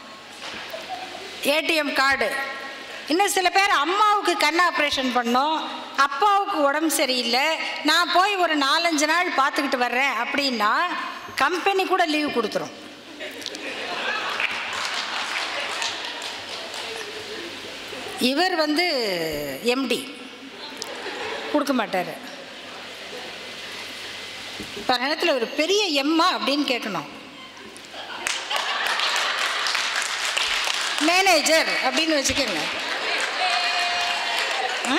ஏடிஎம் கார்டு இன்னும் சில பேர் அம்மாவுக்கு கண் ஆப்ரேஷன் பண்ணோம் அப்பாவுக்கு உடம்பு சரியில்லை நான் போய் ஒரு நாலஞ்சு நாள் பார்த்துக்கிட்டு வர்றேன் அப்படின்னா கம்பெனி கூட லீவ் கொடுத்துரும் இவர் வந்து எம்டி கொடுக்க மாட்டார் இப்போ நேரத்தில் ஒரு பெரிய எம்மா அப்படின்னு கேட்கணும் மேனேஜர் அப்படின்னு வச்சுக்கோங்க ஆ?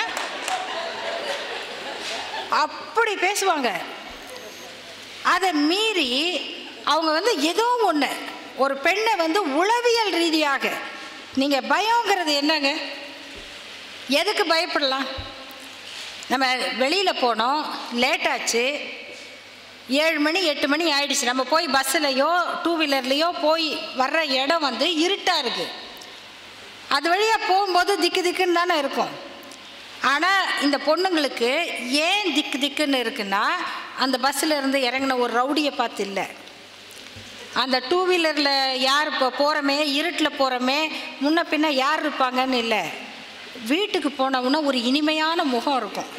அப்படி பேசுவாங்க அதை மீறி அவங்க வந்து ஏதோ ஒன்று ஒரு பெண்ணை வந்து உளவியல் ரீதியாக நீங்கள் பயங்கிறது என்னங்க எதுக்கு பயப்படலாம் நம்ம வெளியில் போனோம் லேட் ஆச்சு ஏழு மணி எட்டு மணி ஆயிடுச்சு நம்ம போய் பஸ்ஸுலையோ டூ வீலர்லேயோ போய் வர்ற இடம் வந்து இருட்டாக இருக்குது அது வழியாக போகும்போது திக்கு திக்குன்னு தானே இருக்கும் ஆனால் இந்த பொண்ணுங்களுக்கு ஏன் திக்கு திக்குன்னு இருக்குன்னா அந்த பஸ்ஸில் இருந்து இறங்கின ஒரு ரவுடியை பார்த்து இல்லை அந்த டூ வீலரில் யார் இப்போ போகிறோமே இருட்டில் போகிறோமே முன்ன பின்ன யார் இருப்பாங்கன்னு இல்லை வீட்டுக்கு போனவுன்னா ஒரு இனிமையான முகம் இருக்கும்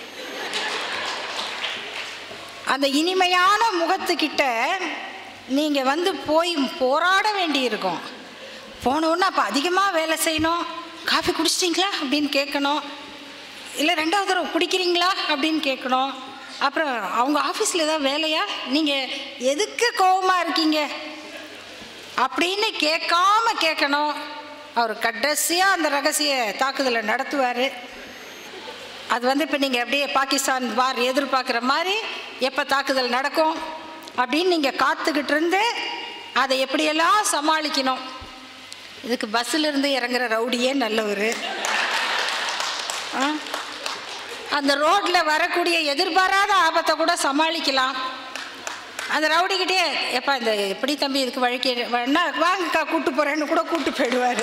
அந்த இனிமையான முகத்துக்கிட்ட நீங்கள் வந்து போய் போராட வேண்டியிருக்கும் போனவுடனே அப்போ அதிகமாக வேலை செய்யணும் காஃபி குடிச்சிட்டிங்களா அப்படின்னு கேட்கணும் இல்லை ரெண்டாவது தடவை குடிக்கிறீங்களா அப்படின்னு கேட்கணும் அப்புறம் அவங்க ஆஃபீஸில் ஏதாவது வேலையா நீங்கள் எதுக்கு கோபமாக இருக்கீங்க அப்படின்னு கேட்காம கேட்கணும் அவர் கடைசியாக அந்த ரகசிய தாக்குதலை நடத்துவார் அது வந்து இப்போ நீங்கள் அப்படியே பாகிஸ்தான் வார் எதிர்பார்க்குற மாதிரி எப்போ தாக்குதல் நடக்கும் அப்படின்னு நீங்கள் காத்துக்கிட்டு இருந்து அதை எப்படியெல்லாம் சமாளிக்கணும் இதுக்கு பஸ்ஸில் இருந்து இறங்குற ரவுடியே நல்லவர் ஆ? அந்த ரோட்டில் வரக்கூடிய எதிர்பாராத ஆபத்தை கூட சமாளிக்கலாம் அந்த ரவுடிக்கிட்டே எப்பா இந்த எப்படி தம்பி இதுக்கு வழக்கி வேணா வாங்கக்கா கூட்டு போகிறேன்னு கூட கூட்டு போயிடுவார்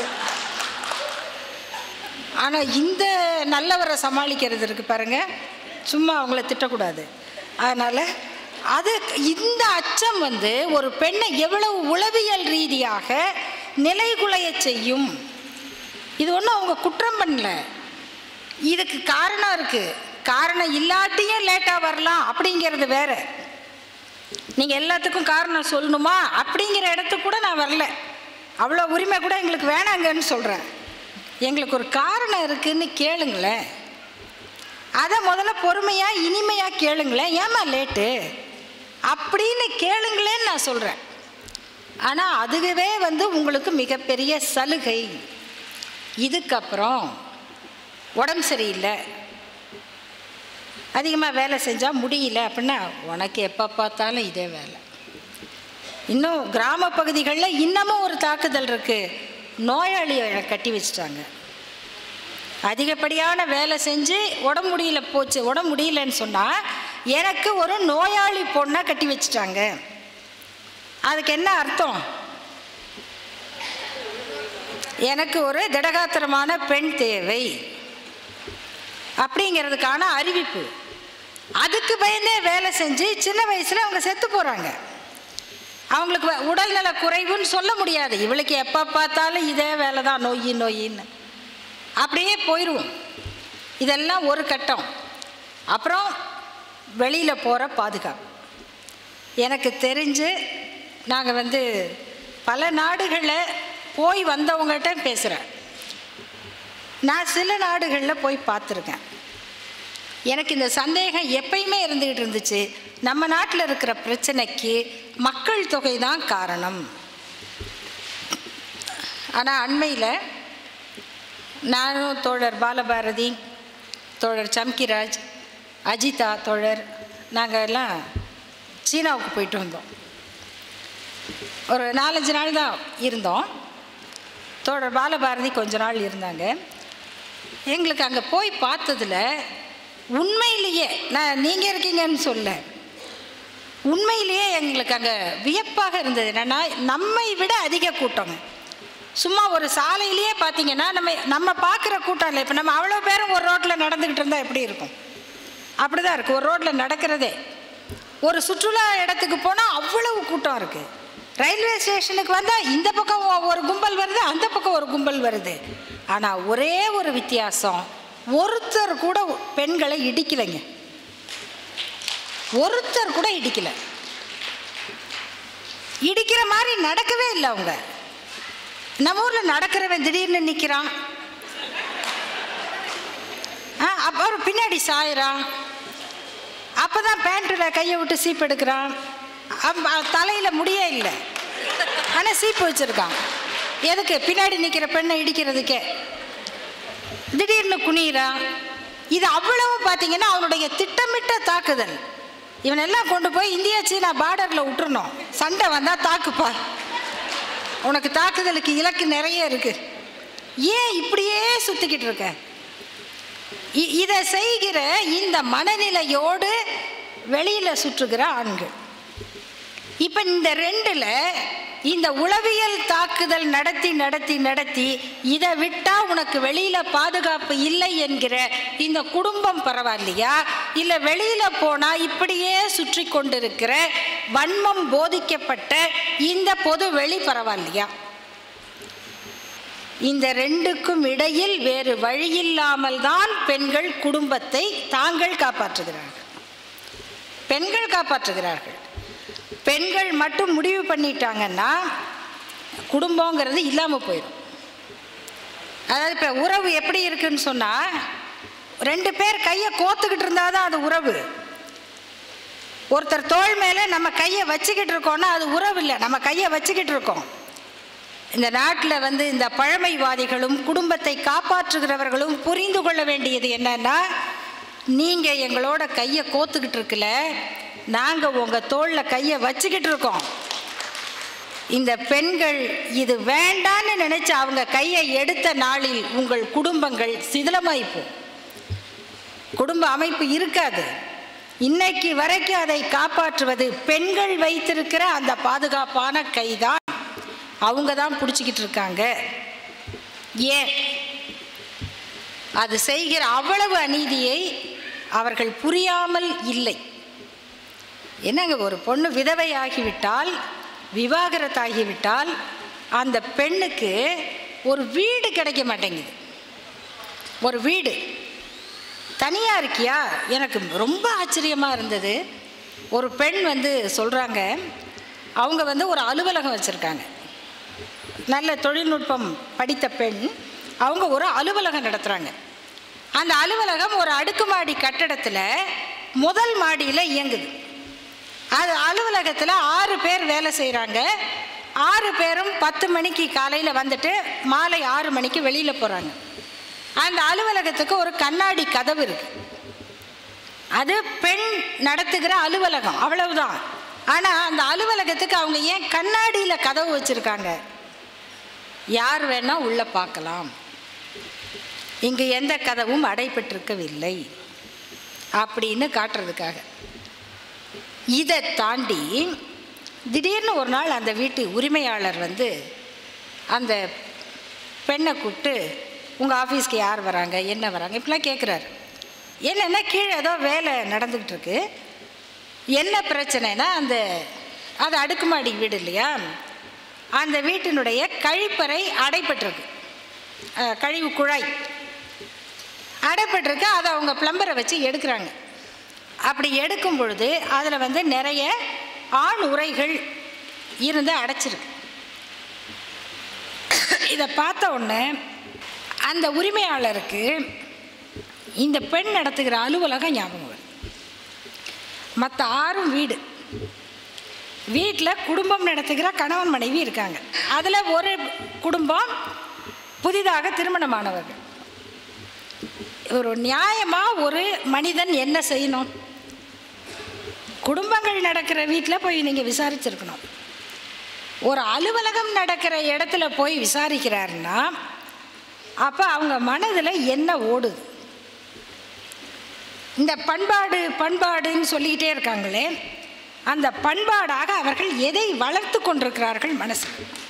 ஆனால் இந்த நல்லவரை சமாளிக்கிறது இருக்கு பாருங்க சும்மா அவங்கள திட்டக்கூடாது அதனால் அது இந்த அச்சம் வந்து ஒரு பெண்ணை எவ்வளவு உளவியல் ரீதியாக நிலைகுலைய செய்யும் இது ஒன்றும் அவங்க குற்றம் பண்ணல இதுக்கு காரணம் இருக்குது காரணம் இல்லாட்டியும் லேட்டாக வரலாம் அப்படிங்கிறது வேற நீங்கள் எல்லாத்துக்கும் காரணம் சொல்லணுமா அப்படிங்கிற இடத்துக்கு கூட நான் வரல அவ்வளோ உரிமை கூட எங்களுக்கு வேணாங்கன்னு சொல்கிறேன் எங்களுக்கு ஒரு காரணம் இருக்குன்னு கேளுங்களேன் அதை முதல்ல பொறுமையாக இனிமையாக கேளுங்களேன் ஏமா லேட்டு அப்படின்னு கேளுங்களேன்னு நான் சொல்கிறேன் ஆனால் அதுவே வந்து உங்களுக்கு மிகப்பெரிய சலுகை இதுக்கப்புறம் உடம்பு சரியில்லை அதிகமாக வேலை செஞ்சால் முடியல அப்படின்னா உனக்கு எப்போ பார்த்தாலும் இதே வேலை இன்னும் கிராம பகுதிகளில் இன்னமும் ஒரு தாக்குதல் இருக்குது நோயாளியை கட்டி வச்சிட்டாங்க அதிகப்படியான வேலை செஞ்சு உடம்பு முடியல போச்சு உடம்பு முடியலன்னு சொன்னால் எனக்கு ஒரு நோயாளி பொண்ணை கட்டி வச்சிட்டாங்க அதுக்கு என்ன அர்த்தம் எனக்கு ஒரு திடகாத்திரமான பெண் தேவை அப்படிங்கிறதுக்கான அறிவிப்பு அதுக்கு பயந்தே வேலை செஞ்சு சின்ன வயசில் அவங்க செத்து போகிறாங்க அவங்களுக்கு வ- உடல்நல குறைவுன்னு சொல்ல முடியாது இவளுக்கு எப்போ பார்த்தாலும் இதே வேலை தான் நோய் நோயின்னு அப்படியே போயிடுவோம் இதெல்லாம் ஒரு கட்டம் அப்புறம் வெளியில் போகிற பாதுகாப்பு எனக்கு தெரிஞ்சு நாங்கள் வந்து பல நாடுகளில் போய் வந்தவங்ககிட்ட பேசுகிறேன் நான் சில நாடுகளில் போய் பார்த்துருக்கேன் எனக்கு இந்த சந்தேகம் எப்பயுமே இருந்துக்கிட்டு இருந்துச்சு நம்ம நாட்டில் இருக்கிற பிரச்சனைக்கு மக்கள் தொகை தான் காரணம் ஆனால் அண்மையில் நானும் தோழர் பாலபாரதி தோழர் சம்கிராஜ் அஜிதா தோழர் நாங்கள் எல்லாம் சீனாவுக்கு போயிட்டு வந்தோம் ஒரு நாலஞ்சு நாள் தான் இருந்தோம் தோழர் பாலபாரதி கொஞ்ச நாள் இருந்தாங்க எங்களுக்கு அங்கே போய் பார்த்ததுல உண்மையிலேயே நான் நீங்கள் இருக்கீங்கன்னு சொல்ல உண்மையிலேயே எங்களுக்கு அங்கே வியப்பாக இருந்தது என்னென்னா நம்மை விட அதிக கூட்டங்க சும்மா ஒரு சாலையிலேயே பார்த்தீங்கன்னா நம்ம நம்ம பார்க்குற கூட்டம் இல்லை இப்போ நம்ம அவ்வளோ பேரும் ஒரு ரோட்டில் நடந்துக்கிட்டு இருந்தால் எப்படி இருக்கும் அப்படி தான் இருக்குது ஒரு ரோட்டில் நடக்கிறதே ஒரு சுற்றுலா இடத்துக்கு போனால் அவ்வளவு கூட்டம் இருக்குது ரயில்வே ஸ்டேஷனுக்கு வந்தால் இந்த பக்கம் ஒ- ஒரு கும்பல் வருது அந்த பக்கம் ஒரு கும்பல் வருது ஆனால் ஒரே ஒரு வித்தியாசம் ஒருத்தர் கூட பெண்களை இடிக்கலைங்க ஒருத்தர் கூட இடிக்கல இடிக்கிற மாதிரி நடக்கவே இல்லை அவங்க நம்ம ஊரில் நடக்கிறவன் திடீர்னு நிற்கிறான் ஆ அப்புறம் பின்னாடி சாயிறான் அப்போ தான் பேண்ட்டில் கையை விட்டு சீப்பு எடுக்கிறான் தலையில் முடியே இல்லை ஆனால் சீப்பு வச்சுருக்கான் எதுக்கு பின்னாடி நிற்கிற பெண்ணை இடிக்கிறதுக்கே திடீர்னு குனிகிறான் இது அவ்வளவு பார்த்தீங்கன்னா அவனுடைய திட்டமிட்ட தாக்குதல் இவனெல்லாம் கொண்டு போய் இந்தியா சீனா பார்டரில் விட்டுறணும் சண்டை வந்தால் தாக்குப்பா உனக்கு தாக்குதலுக்கு இலக்கு நிறைய இருக்கு ஏன் இப்படியே சுற்றிக்கிட்டு இருக்க இ- இதை செய்கிற இந்த மனநிலையோடு வெளியில் சுற்றுகிற ஆண்கள் இப்போ இந்த ரெண்டில் இந்த உளவியல் தாக்குதல் நடத்தி நடத்தி நடத்தி இதை விட்டா உனக்கு வெளியில பாதுகாப்பு இல்லை என்கிற இந்த குடும்பம் பரவாயில்லையா இல்லை வெளியில போனா இப்படியே சுற்றி கொண்டிருக்கிற வன்மம் போதிக்கப்பட்ட இந்த பொது வெளி பரவாயில்லையா இந்த ரெண்டுக்கும் இடையில் வேறு வழியில்லாமல் தான் பெண்கள் குடும்பத்தை தாங்கள் காப்பாற்றுகிறார்கள் பெண்கள் காப்பாற்றுகிறார்கள் பெண்கள் மட்டும் முடிவு பண்ணிட்டாங்கன்னா குடும்பங்கிறது இல்லாமல் போயிடும் அதாவது இப்போ உறவு எப்படி இருக்குன்னு சொன்னால் ரெண்டு பேர் கையை கோத்துக்கிட்டு இருந்தால் தான் அது உறவு ஒருத்தர் தோள் மேலே நம்ம கையை வச்சுக்கிட்டு இருக்கோம்னா அது உறவு இல்லை நம்ம கையை வச்சுக்கிட்டு இருக்கோம் இந்த நாட்டில் வந்து இந்த பழமைவாதிகளும் குடும்பத்தை காப்பாற்றுகிறவர்களும் புரிந்து கொள்ள வேண்டியது என்னன்னா நீங்கள் எங்களோட கையை கோத்துக்கிட்டு இருக்கல நாங்கள் உங்கள் தோளில் கையை வச்சுக்கிட்டு இருக்கோம் இந்த பெண்கள் இது வேண்டான்னு நினைச்சு அவங்க கையை எடுத்த நாளில் உங்கள் குடும்பங்கள் சிதிலமாய்ப்போம் குடும்ப அமைப்பு இருக்காது இன்னைக்கு வரைக்கும் அதை காப்பாற்றுவது பெண்கள் வைத்திருக்கிற அந்த பாதுகாப்பான கைதான் அவங்க தான் பிடிச்சிக்கிட்டு இருக்காங்க ஏன் அது செய்கிற அவ்வளவு அநீதியை அவர்கள் புரியாமல் இல்லை என்னங்க ஒரு பொண்ணு விதவையாகிவிட்டால் விவாகரத்தாகிவிட்டால் அந்த பெண்ணுக்கு ஒரு வீடு கிடைக்க மாட்டேங்குது ஒரு வீடு தனியாக இருக்கியா எனக்கு ரொம்ப ஆச்சரியமாக இருந்தது ஒரு பெண் வந்து சொல்கிறாங்க அவங்க வந்து ஒரு அலுவலகம் வச்சுருக்காங்க நல்ல தொழில்நுட்பம் படித்த பெண் அவங்க ஒரு அலுவலகம் நடத்துகிறாங்க அந்த அலுவலகம் ஒரு அடுக்குமாடி கட்டடத்தில் முதல் மாடியில் இயங்குது அது அலுவலகத்தில் ஆறு பேர் வேலை செய்கிறாங்க ஆறு பேரும் பத்து மணிக்கு காலையில் வந்துட்டு மாலை ஆறு மணிக்கு வெளியில் போகிறாங்க அந்த அலுவலகத்துக்கு ஒரு கண்ணாடி கதவு இருக்கு அது பெண் நடத்துகிற அலுவலகம் அவ்வளவுதான் ஆனால் அந்த அலுவலகத்துக்கு அவங்க ஏன் கண்ணாடியில் கதவு வச்சுருக்காங்க யார் வேணால் உள்ளே பார்க்கலாம் இங்கு எந்த கதவும் அடைபட்டிருக்கவில்லை அப்படின்னு காட்டுறதுக்காக இதை தாண்டி திடீர்னு ஒரு நாள் அந்த வீட்டு உரிமையாளர் வந்து அந்த பெண்ணை கூப்பிட்டு உங்கள் ஆஃபீஸ்க்கு யார் வராங்க என்ன வராங்க இப்படிலாம் கேட்குறாரு என்னென்னா கீழே ஏதோ வேலை நடந்துக்கிட்டு இருக்கு என்ன பிரச்சனைனா அந்த அது அடுக்குமாடி வீடு இல்லையா அந்த வீட்டினுடைய கழிப்பறை அடைப்பட்டிருக்கு அஹ், கழிவு குழாய் அடைப்பட்டிருக்கு அதை அவங்க பிளம்பரை வச்சு எடுக்கிறாங்க அப்படி எடுக்கும் பொழுது அதில் வந்து நிறைய ஆண் உரைகள் இருந்து அடைச்சிருக்கு இதை பார்த்த உடனே அந்த உரிமையாளருக்கு இந்த பெண் நடத்துகிற அலுவலகம் ஞாபகம் வருது மற்ற ஆறும் வீடு வீட்டில் குடும்பம் நடத்துகிற கணவன் மனைவி இருக்காங்க அதில் ஒரு குடும்பம் புதிதாக திருமணமானவர்கள் ஒரு நியாயமாக ஒரு மனிதன் என்ன செய்யணும் குடும்பங்கள் நடக்கிற வீட்டில் போய் நீங்கள் விசாரிச்சிருக்கணும் ஒரு அலுவலகம் நடக்கிற இடத்துல போய் விசாரிக்கிறாருன்னா அப்போ அவங்க மனதில் என்ன ஓடுது இந்த பண்பாடு பண்பாடுன்னு சொல்லிக்கிட்டே இருக்காங்களே அந்த பண்பாடாக அவர்கள் எதை வளர்த்து கொண்டிருக்கிறார்கள் மனசு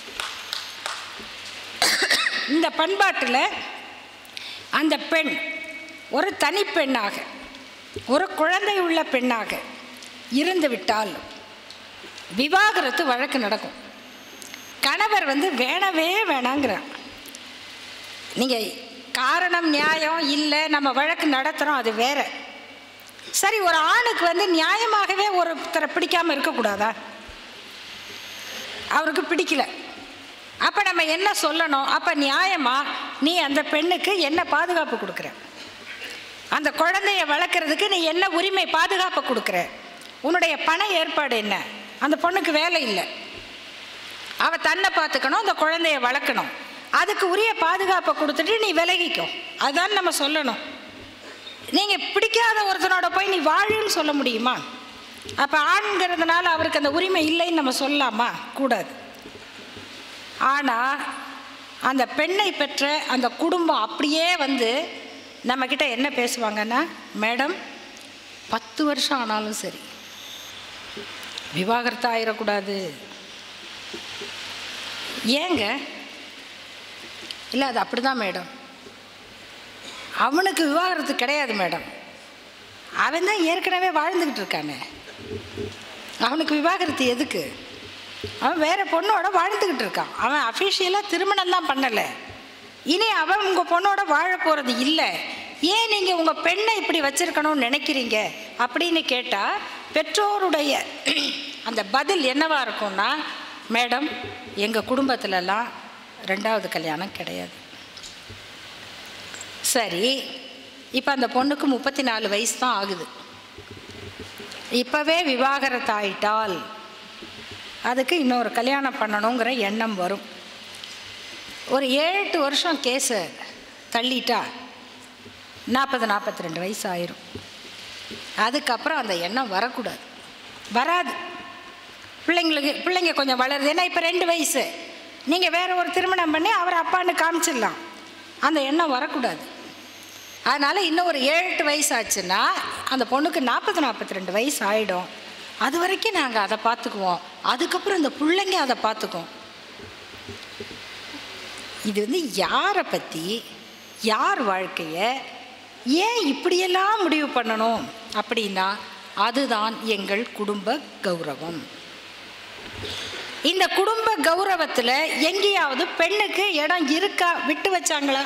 இந்த பண்பாட்டில் அந்த பெண் ஒரு தனிப்பெண்ணாக ஒரு குழந்தை உள்ள பெண்ணாக இருந்து விட்டால் விவாகரத்து வழக்கு நடக்கும் கணவர் வந்து வேணவே வேணாங்கிறார் நீங்கள் காரணம் நியாயம் இல்லை நம்ம வழக்கு நடத்துகிறோம் அது வேற சரி ஒரு ஆணுக்கு வந்து நியாயமாகவே ஒருத்தரை பிடிக்காம இருக்கக்கூடாதா அவருக்கு பிடிக்கல அப்போ நம்ம என்ன சொல்லணும் அப்போ நியாயமா நீ அந்த பெண்ணுக்கு என்ன பாதுகாப்பு கொடுக்குற அந்த குழந்தைய வளர்க்குறதுக்கு நீ என்ன உரிமை பாதுகாப்பு கொடுக்குற உன்னுடைய பண ஏற்பாடு என்ன அந்த பொண்ணுக்கு வேலை இல்லை அவள் தன்னை பார்த்துக்கணும் அந்த குழந்தைய வளர்க்கணும் அதுக்கு உரிய பாதுகாப்பை கொடுத்துட்டு நீ விலகிக்கோ அதுதான் நம்ம சொல்லணும் நீங்கள் பிடிக்காத ஒருத்தனோட போய் நீ வாழுன்னு சொல்ல முடியுமா அப்போ ஆண்கிறதுனால அவருக்கு அந்த உரிமை இல்லைன்னு நம்ம சொல்லலாமா கூடாது ஆனால் அந்த பெண்ணை பெற்ற அந்த குடும்பம் அப்படியே வந்து நம்மக்கிட்ட என்ன பேசுவாங்கன்னா மேடம் பத்து வருஷம் ஆனாலும் சரி விவாகரத்து ஆயிடக்கூடாது ஏங்க இல்லை அது அப்படி தான் மேடம் அவனுக்கு விவாகரத்து கிடையாது மேடம் அவன் தான் ஏற்கனவே வாழ்ந்துக்கிட்டு இருக்கானே அவனுக்கு விவாகரத்து எதுக்கு அவன் வேற பொண்ணோட வாழ்ந்துக்கிட்டு இருக்கான் அவன் அஃபிஷியலாக திருமணம் தான் பண்ணலை இனி அவன் உங்கள் பொண்ணோட வாழ போகிறது இல்லை ஏன் நீங்கள் உங்கள் பெண்ணை இப்படி வச்சிருக்கணும்னு நினைக்கிறீங்க அப்படின்னு கேட்டால் பெற்றோருடைய அந்த பதில் என்னவா இருக்கும்னா மேடம் எங்கள் குடும்பத்திலலாம் ரெண்டாவது கல்யாணம் கிடையாது சரி இப்போ அந்த பொண்ணுக்கு முப்பத்தி நாலு வயசு தான் ஆகுது இப்போவே விவாகரத்து ஆயிட்டால் அதுக்கு இன்னொரு கல்யாணம் பண்ணணுங்கிற எண்ணம் வரும் ஒரு ஏழு எட்டு வருஷம் கேஸை தள்ளிட்டா நாற்பது நாற்பத்தி ரெண்டு வயசு ஆயிரும் அதுக்கப்புறம் அந்த எண்ணம் வரக்கூடாது வராது பிள்ளைங்களுக்கு பிள்ளைங்க கொஞ்சம் வளருது ஏன்னா இப்போ ரெண்டு வயசு நீங்கள் வேற ஒரு திருமணம் பண்ணி அவர் அப்பான்னு காமிச்சிடலாம் அந்த எண்ணம் வரக்கூடாது அதனால் இன்னும் ஒரு ஏழு எட்டு வயசு ஆச்சுன்னா அந்த பொண்ணுக்கு நாற்பது நாற்பத்தி ரெண்டு வயசு ஆகிடும் அது வரைக்கும் நாங்கள் அதை பார்த்துக்குவோம் அதுக்கப்புறம் இந்த பிள்ளைங்க அதை பார்த்துக்குவோம் இது வந்து யாரை பற்றி யார் வாழ்க்கையை ஏன் இப்படியெல்லாம் முடிவு பண்ணணும் அப்படின்னா அதுதான் எங்கள் குடும்ப கௌரவம் இந்த குடும்ப கௌரவத்தில் எங்கேயாவது பெண்ணுக்கு இடம் இருக்கா விட்டு வச்சாங்களா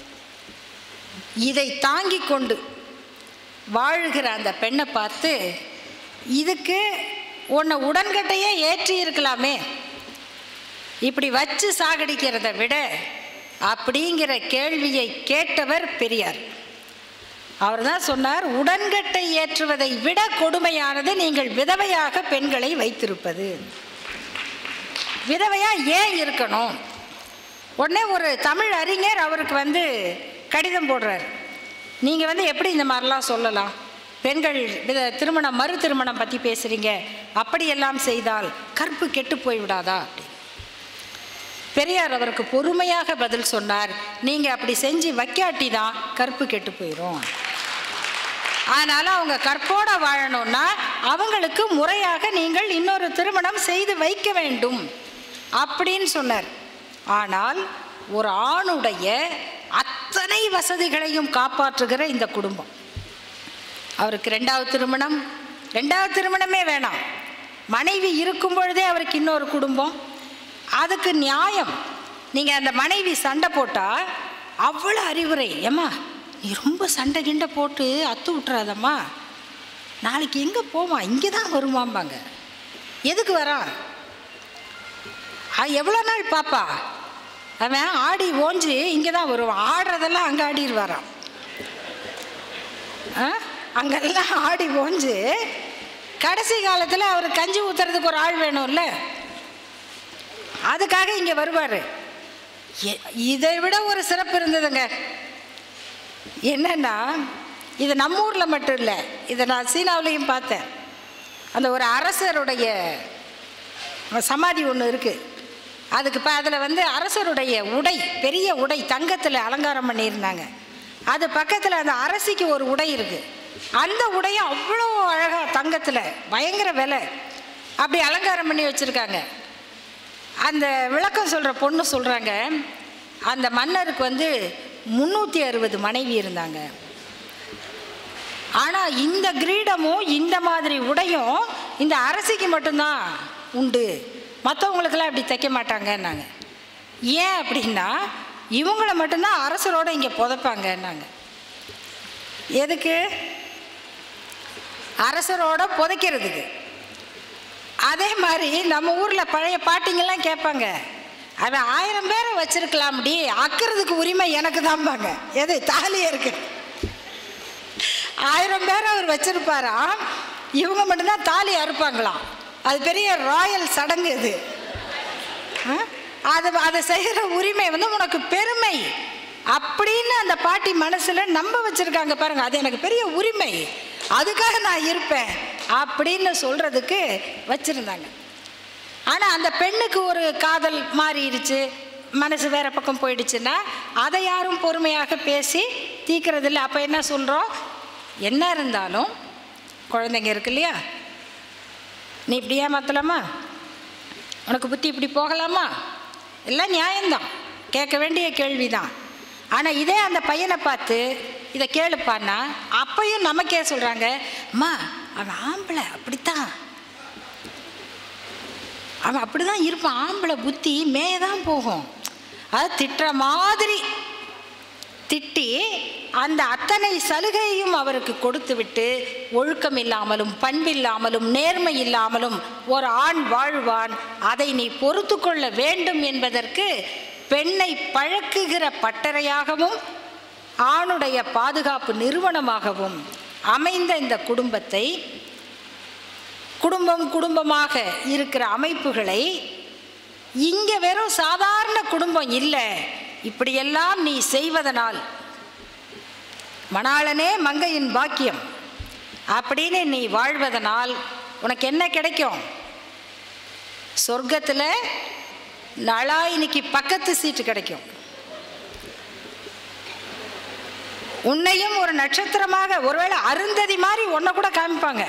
இதை தாங்கி கொண்டு வாழுகிற அந்த பெண்ணை பார்த்து இதுக்கு உன்னை உடன்கட்டையே ஏற்றி இருக்கலாமே இப்படி வச்சு சாகடிக்கிறத விட அப்படிங்கிற கேள்வியை கேட்டவர் பெரியார் அவர் தான் சொன்னார் உடன்கட்டை ஏற்றுவதை விட கொடுமையானது நீங்கள் விதவையாக பெண்களை வைத்திருப்பது விதவையா ஏன் இருக்கணும் உடனே ஒரு தமிழ் அறிஞர் அவருக்கு வந்து கடிதம் போடுறார் நீங்கள் வந்து எப்படி இந்த மாதிரிலாம் சொல்லலாம் பெண்கள் வித திருமணம் மறு திருமணம் பற்றி பேசுகிறீங்க அப்படியெல்லாம் செய்தால் கற்பு கெட்டு போய்விடாதா அப்படி பெரியார் அவருக்கு பொறுமையாக பதில் சொன்னார் நீங்கள் அப்படி செஞ்சு வைக்காட்டி தான் கற்பு கெட்டு போயிடும் அதனால் அவங்க கற்போட வாழணும்னா அவங்களுக்கு முறையாக நீங்கள் இன்னொரு திருமணம் செய்து வைக்க வேண்டும் அப்படின்னு சொன்னார் ஆனால் ஒரு ஆணுடைய அத்தனை வசதிகளையும் காப்பாற்றுகிற இந்த குடும்பம் அவருக்கு ரெண்டாவது திருமணம் ரெண்டாவது திருமணமே வேணாம் மனைவி இருக்கும் பொழுதே அவருக்கு இன்னொரு குடும்பம் அதுக்கு நியாயம் நீங்கள் அந்த மனைவி சண்டை போட்டால் அவ்வளோ அறிவுரை ஏம்மா நீ ரொம்ப சண்டை கிண்டை போட்டு அத்து விட்டுறாதம்மா நாளைக்கு எங்கே போவான் இங்கே தான் வருவாம்பாங்க எதுக்கு வரான் எவ்வளோ நாள் பாப்பா அவன் ஆடி ஓஞ்சி இங்கே தான் வருவான் ஆடுறதெல்லாம் அங்கே ஆடிடுவாரான் ஆ அங்கெல்லாம் ஆடி ஓஞ்சு கடைசி காலத்தில் அவர் கஞ்சி ஊற்றுறதுக்கு ஒரு ஆள் வேணும்ல அதுக்காக இங்கே வருவார் இதை விட ஒரு சிறப்பு இருந்ததுங்க என்னன்னா இது நம்ம ஊரில் மட்டும் இல்லை இதை நான் சீனாவிலையும் பார்த்தேன் அந்த ஒரு அரசருடைய சமாதி ஒன்று இருக்குது அதுக்கு இப்போ அதில் வந்து அரசருடைய உடை பெரிய உடை தங்கத்தில் அலங்காரம் பண்ணியிருந்தாங்க அது பக்கத்தில் அந்த அரசிக்கு ஒரு உடை இருக்குது அந்த உடையும் அவ்வளோ அழகாக தங்கத்தில் பயங்கர விலை அப்படி அலங்காரம் பண்ணி வச்சுருக்காங்க அந்த விளக்கம் சொல்கிற பொண்ணு சொல்கிறாங்க அந்த மன்னருக்கு வந்து முந்நூற்றி அறுபது மனைவி இருந்தாங்க ஆனால் இந்த கிரீடமும் இந்த மாதிரி உடையும் இந்த அரசிக்கு மட்டும்தான் உண்டு மற்றவங்களுக்கெல்லாம் இப்படி தைக்க மாட்டாங்கன்னாங்க ஏன் அப்படின்னா இவங்கள மட்டும்தான் அரசரோட இங்கே புதைப்பாங்கன்னாங்க எதுக்கு அரசரோட புதைக்கிறதுக்கு அதே மாதிரி நம்ம ஊரில் பழைய பாட்டிங்கெல்லாம் கேட்பாங்க அவன் ஆயிரம் பேரை வச்சிருக்கலாம்டி அக்கிறதுக்கு உரிமை எனக்கு தான்பாங்க எது தாலியே இருக்கு ஆயிரம் பேர் அவர் வச்சிருப்பாரா இவங்க மட்டும்தான் தாலி அறுப்பாங்களாம் அது பெரிய ராயல் சடங்கு இது ஆ? அது அதை செய்கிற உரிமை வந்து உனக்கு பெருமை அப்படின்னு அந்த பாட்டி மனசுல நம்ப வச்சிருக்காங்க பாருங்க அது எனக்கு பெரிய உரிமை அதுக்காக நான் இருப்பேன் அப்படின்னு சொல்றதுக்கு வச்சிருந்தாங்க ஆனா அந்த பெண்ணுக்கு ஒரு காதல் மாறிடுச்சு மனசு வேற பக்கம் போயிடுச்சுன்னா அதை யாரும் பொறுமையாக பேசி தீர்க்கறது இல்லை அப்போ என்ன சொல்கிறோம் என்ன இருந்தாலும் குழந்தைங்க இருக்கு இல்லையா நீ இப்படி ஏமாத்தலாமா உனக்கு புத்தி இப்படி போகலாமா எல்லாம் நியாயம்தான் கேட்க வேண்டிய கேள்விதான் ஆனால் இதே அந்த பையனை பார்த்து இதை கேளுப்பான்னா அப்பையும் நமக்கே சொல்கிறாங்க அம்மா அவன் ஆம்பளை அப்படித்தான் அவன் அப்படி தான் இருப்பான் ஆம்பளை புத்தி மேய தான் போகும் அது திட்டுற மாதிரி திட்டி அந்த அத்தனை சலுகையும் அவருக்கு கொடுத்து விட்டு ஒழுக்கம் இல்லாமலும் பண்பில்லாமலும் நேர்மை இல்லாமலும் ஒரு ஆண் வாழ்வான் அதை நீ பொறுத்து கொள்ள வேண்டும் என்பதற்கு பெண்ணை பழக்குகிற பட்டறையாகவும் ஆணுடைய பாதுகாப்பு நிறுவனமாகவும் அமைந்த இந்த குடும்பத்தை குடும்பம் குடும்பமாக இருக்கிற அமைப்புகளை இங்கே வெறும் சாதாரண குடும்பம் இல்லை இப்படியெல்லாம் நீ செய்வதனால் மணாளனே மங்கையின் பாக்கியம் அப்படின்னு நீ வாழ்வதனால் உனக்கு என்ன கிடைக்கும் சொர்க்கத்தில் நலாயினிக்கு பக்கத்து சீட்டு கிடைக்கும் உன்னையும் ஒரு நட்சத்திரமாக ஒருவேளை அருந்ததி மாதிரி உன்னை கூட காமிப்பாங்க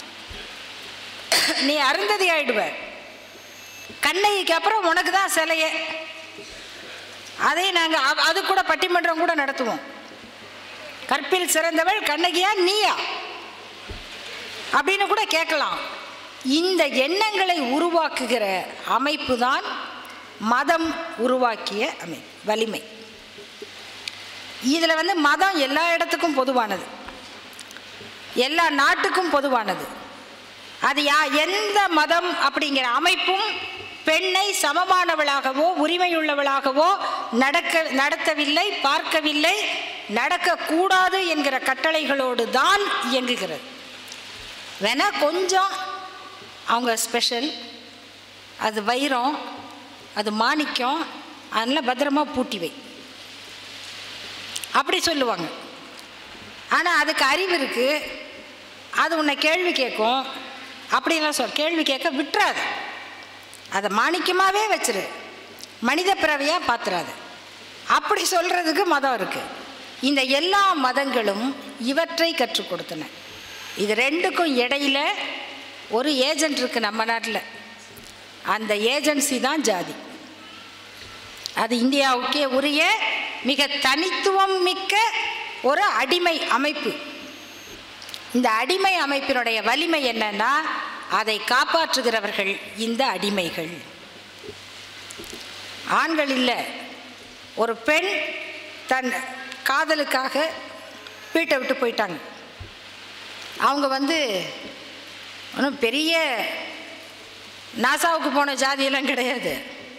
நீ அருந்ததி ஆயிடுவ கண்ணைக்கு அப்புறம் உனக்கு தான் சிலையே அதை நாங்கள் அது கூட பட்டிமன்றம் கூட நடத்துவோம் கற்பில் சிறந்தவள் கண்ணகியா நீயா அப்படின்னு கூட கேட்கலாம் இந்த எண்ணங்களை உருவாக்குகிற அமைப்பு தான் மதம் உருவாக்கிய அமை வலிமை இதில் வந்து மதம் எல்லா இடத்துக்கும் பொதுவானது எல்லா நாட்டுக்கும் பொதுவானது அது யா எந்த மதம் அப்படிங்கிற அமைப்பும் பெண்ணை சமமானவளாகவோ உரிமையுள்ளவளாகவோ நடக்க நடத்தவில்லை பார்க்கவில்லை நடக்கக்கூடாது என்கிற கட்டளைகளோடு தான் இயங்குகிறது வேணா கொஞ்சம் அவங்க ஸ்பெஷல் அது வைரம் அது மாணிக்கம் அதனால் பத்திரமா பூட்டி வை அப்படி சொல்லுவாங்க ஆனால் அதுக்கு அறிவு இருக்குது அது உன்னை கேள்வி கேட்கும் அப்படின்லாம் சொல் கேள்வி கேட்க விட்டுறாது அதை மாணிக்கமாகவே வச்சிரு மனித பிறவையாக பார்த்துறாது அப்படி சொல்கிறதுக்கு மதம் இருக்குது இந்த எல்லா மதங்களும் இவற்றை கற்றுக் கொடுத்தன இது ரெண்டுக்கும் இடையில ஒரு ஏஜென்ட் இருக்குது நம்ம நாட்டில் அந்த ஏஜென்சி தான் ஜாதி அது இந்தியாவுக்கே உரிய மிக தனித்துவம் மிக்க ஒரு அடிமை அமைப்பு இந்த அடிமை அமைப்பினுடைய வலிமை என்னன்னா அதை காப்பாற்றுகிறவர்கள் இந்த அடிமைகள் ஆண்கள் இல்லை ஒரு பெண் தன் காதலுக்காக வீட்டை விட்டு போயிட்டாங்க அவங்க வந்து ஒன்றும் பெரிய நாசாவுக்கு போன ஜாதியெல்லாம் கிடையாது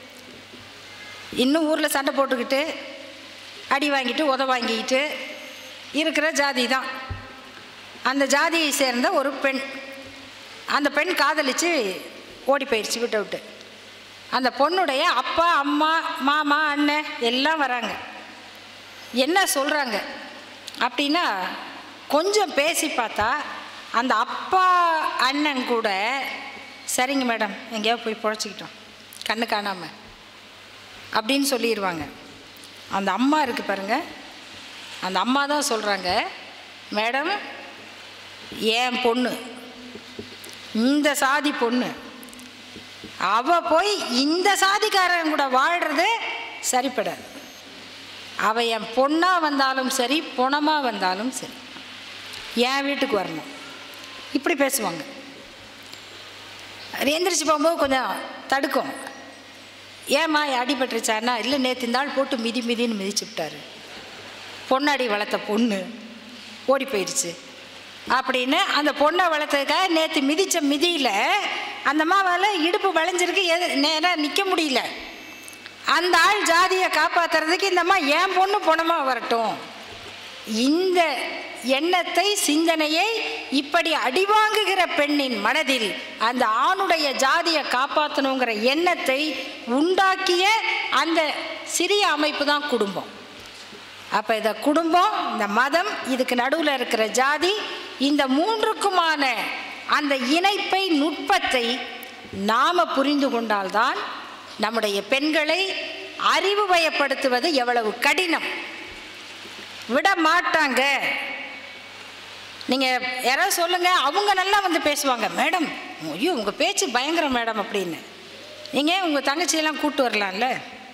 இன்னும் ஊரில் சண்டை போட்டுக்கிட்டு அடி வாங்கிட்டு உத வாங்கிக்கிட்டு இருக்கிற ஜாதி தான் அந்த ஜாதியை சேர்ந்த ஒரு பெண் அந்த பெண் காதலிச்சு ஓடி போயிடுச்சு விட்டு விட்டு அந்த பொண்ணுடைய அப்பா அம்மா மாமா அண்ணன் எல்லாம் வராங்க என்ன சொல்கிறாங்க அப்படின்னா கொஞ்சம் பேசி பார்த்தா அந்த அப்பா அண்ணன் கூட சரிங்க மேடம் எங்கேயாவது போய் பொழைச்சிக்கிட்டோம் கண்ணு காணாமல் அப்படின்னு சொல்லிடுவாங்க அந்த அம்மா இருக்குது பாருங்க அந்த அம்மா தான் சொல்கிறாங்க மேடம் என் பொண்ணு இந்த சாதி பொண்ணு அவ போய் இந்த சாதிக்காரன் கூட வாழ்கிறது சரிப்படாது அவ என் பொண்ணாக வந்தாலும் சரி பொணமாக வந்தாலும் சரி என் வீட்டுக்கு வரணும் இப்படி பேசுவாங்க எந்திரிச்சு போகும்போது கொஞ்சம் தடுக்கும் ஏம்மா அடிபட்டுருச்சான்னா இல்லை நேற்று இந்த ஆள் போட்டு மிதி மிதின்னு மிதிச்சு விட்டாரு பொன்னாடி வளர்த்த பொண்ணு ஓடி போயிடுச்சு அப்படின்னு அந்த பொண்ணை வளர்த்ததுக்காக நேற்று மிதித்த மிதியில் அந்த அம்மாவால் இடுப்பு வளைஞ்சிருக்கு எது நேராக நிற்க முடியல அந்த ஆள் ஜாதியை காப்பாற்றுறதுக்கு இந்த அம்மா என் பொண்ணு பொணமாக வரட்டும் இந்த எண்ணத்தை சிந்தனையை இப்படி அடிவாங்குகிற பெண்ணின் மனதில் அந்த ஆணுடைய ஜாதியை காப்பாற்றணுங்கிற எண்ணத்தை உண்டாக்கிய அந்த சிறிய அமைப்பு தான் குடும்பம் அப்போ இந்த குடும்பம் இந்த மதம் இதுக்கு நடுவில் இருக்கிற ஜாதி இந்த மூன்றுக்குமான அந்த இணைப்பை நுட்பத்தை நாம் புரிந்து கொண்டால்தான் நம்முடைய பெண்களை அறிவு வயப்படுத்துவது எவ்வளவு கடினம் விட மாட்டாங்க நீங்கள் யாராவது சொல்லுங்கள் அவங்க நல்லா வந்து பேசுவாங்க மேடம் ஐயோ உங்கள் பேச்சு பயங்கரம் மேடம் அப்படின்னு நீங்கள் உங்கள் தங்கச்சியெல்லாம் கூட்டு வரலாம்ல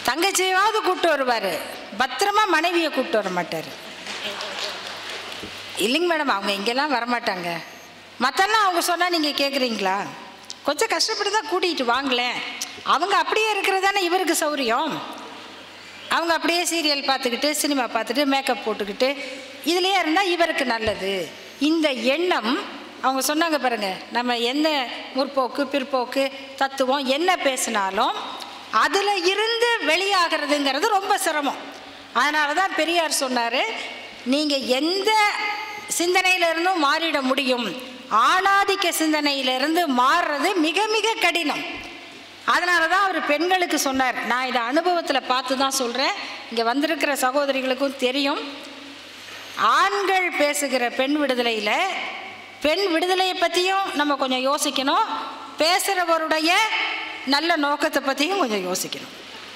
தங்கச்சியாவது கூப்பிட்டு வருவார் பத்திரமா மனைவியை கூப்பிட்டு வர மாட்டார் இல்லைங்க மேடம் அவங்க இங்கெல்லாம் வரமாட்டாங்க மற்றெல்லாம் அவங்க சொன்னால் நீங்கள் கேட்குறீங்களா கொஞ்சம் கஷ்டப்பட்டு தான் கூட்டிகிட்டு வாங்களேன் அவங்க அப்படியே இருக்கிறது தானே இவருக்கு சௌரியம் அவங்க அப்படியே சீரியல் பார்த்துக்கிட்டு சினிமா பார்த்துட்டு மேக்கப் போட்டுக்கிட்டு இதுலேயே இருந்தால் இவருக்கு நல்லது இந்த எண்ணம் அவங்க சொன்னாங்க பாருங்க நம்ம என்ன முற்போக்கு பிற்போக்கு தத்துவம் என்ன பேசினாலும் அதில் இருந்து வெளியாகிறதுங்கிறது ரொம்ப சிரமம் அதனால தான் பெரியார் சொன்னார் நீங்கள் எந்த சிந்தனையிலிருந்தும் மாறிட முடியும் ஆணாதிக்க சிந்தனையிலிருந்து மாறுறது மிக மிக கடினம் அதனால தான் அவர் பெண்களுக்கு சொன்னார் நான் இதை அனுபவத்தில் பார்த்து தான் சொல்கிறேன் இங்கே வந்திருக்கிற சகோதரிகளுக்கும் தெரியும் ஆண்கள் பேசுகிற பெண் விடுதலையில் பெண் விடுதலையை பற்றியும் நம்ம கொஞ்சம் யோசிக்கணும் பேசுகிறவருடைய நல்ல நோக்கத்தை பற்றியும் கொஞ்சம் யோசிக்கணும்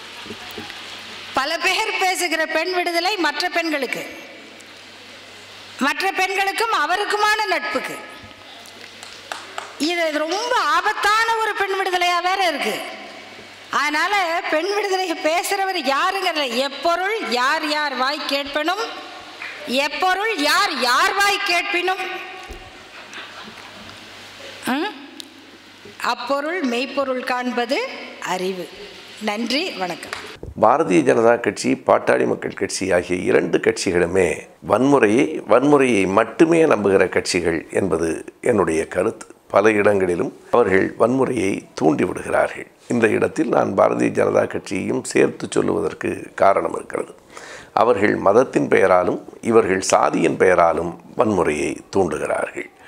பல பேர் பேசுகிற பெண் விடுதலை மற்ற பெண்களுக்கு மற்ற பெண்களுக்கும் அவருக்குமான நட்புக்கு இது ரொம்ப ஆபத்தான ஒரு பெண் விடுதலையாக வேற இருக்கு அதனால பெண் விடுதலையை பேசுறவர் யாருங்கிறத எப்பொருள் யார் யார் வாய் கேட்பனும் எப்பொருள் யார் யார் வாய் கேட்பினும் ம்? அப்பொருள் மெய்ப்பொருள் காண்பது அறிவு நன்றி வணக்கம் பாரதிய ஜனதா கட்சி பாட்டாளி மக்கள் கட்சி ஆகிய இரண்டு கட்சிகளுமே வன்முறையை வன்முறையை மட்டுமே நம்புகிற கட்சிகள் என்பது என்னுடைய கருத்து பல இடங்களிலும் அவர்கள் வன்முறையை தூண்டி விடுகிறார்கள் இந்த இடத்தில் நான் பாரதிய ஜனதா கட்சியையும் சேர்த்து சொல்லுவதற்கு காரணம் இருக்கிறது அவர்கள் மதத்தின் பெயராலும் இவர்கள் சாதியின் பெயராலும் வன்முறையை தூண்டுகிறார்கள்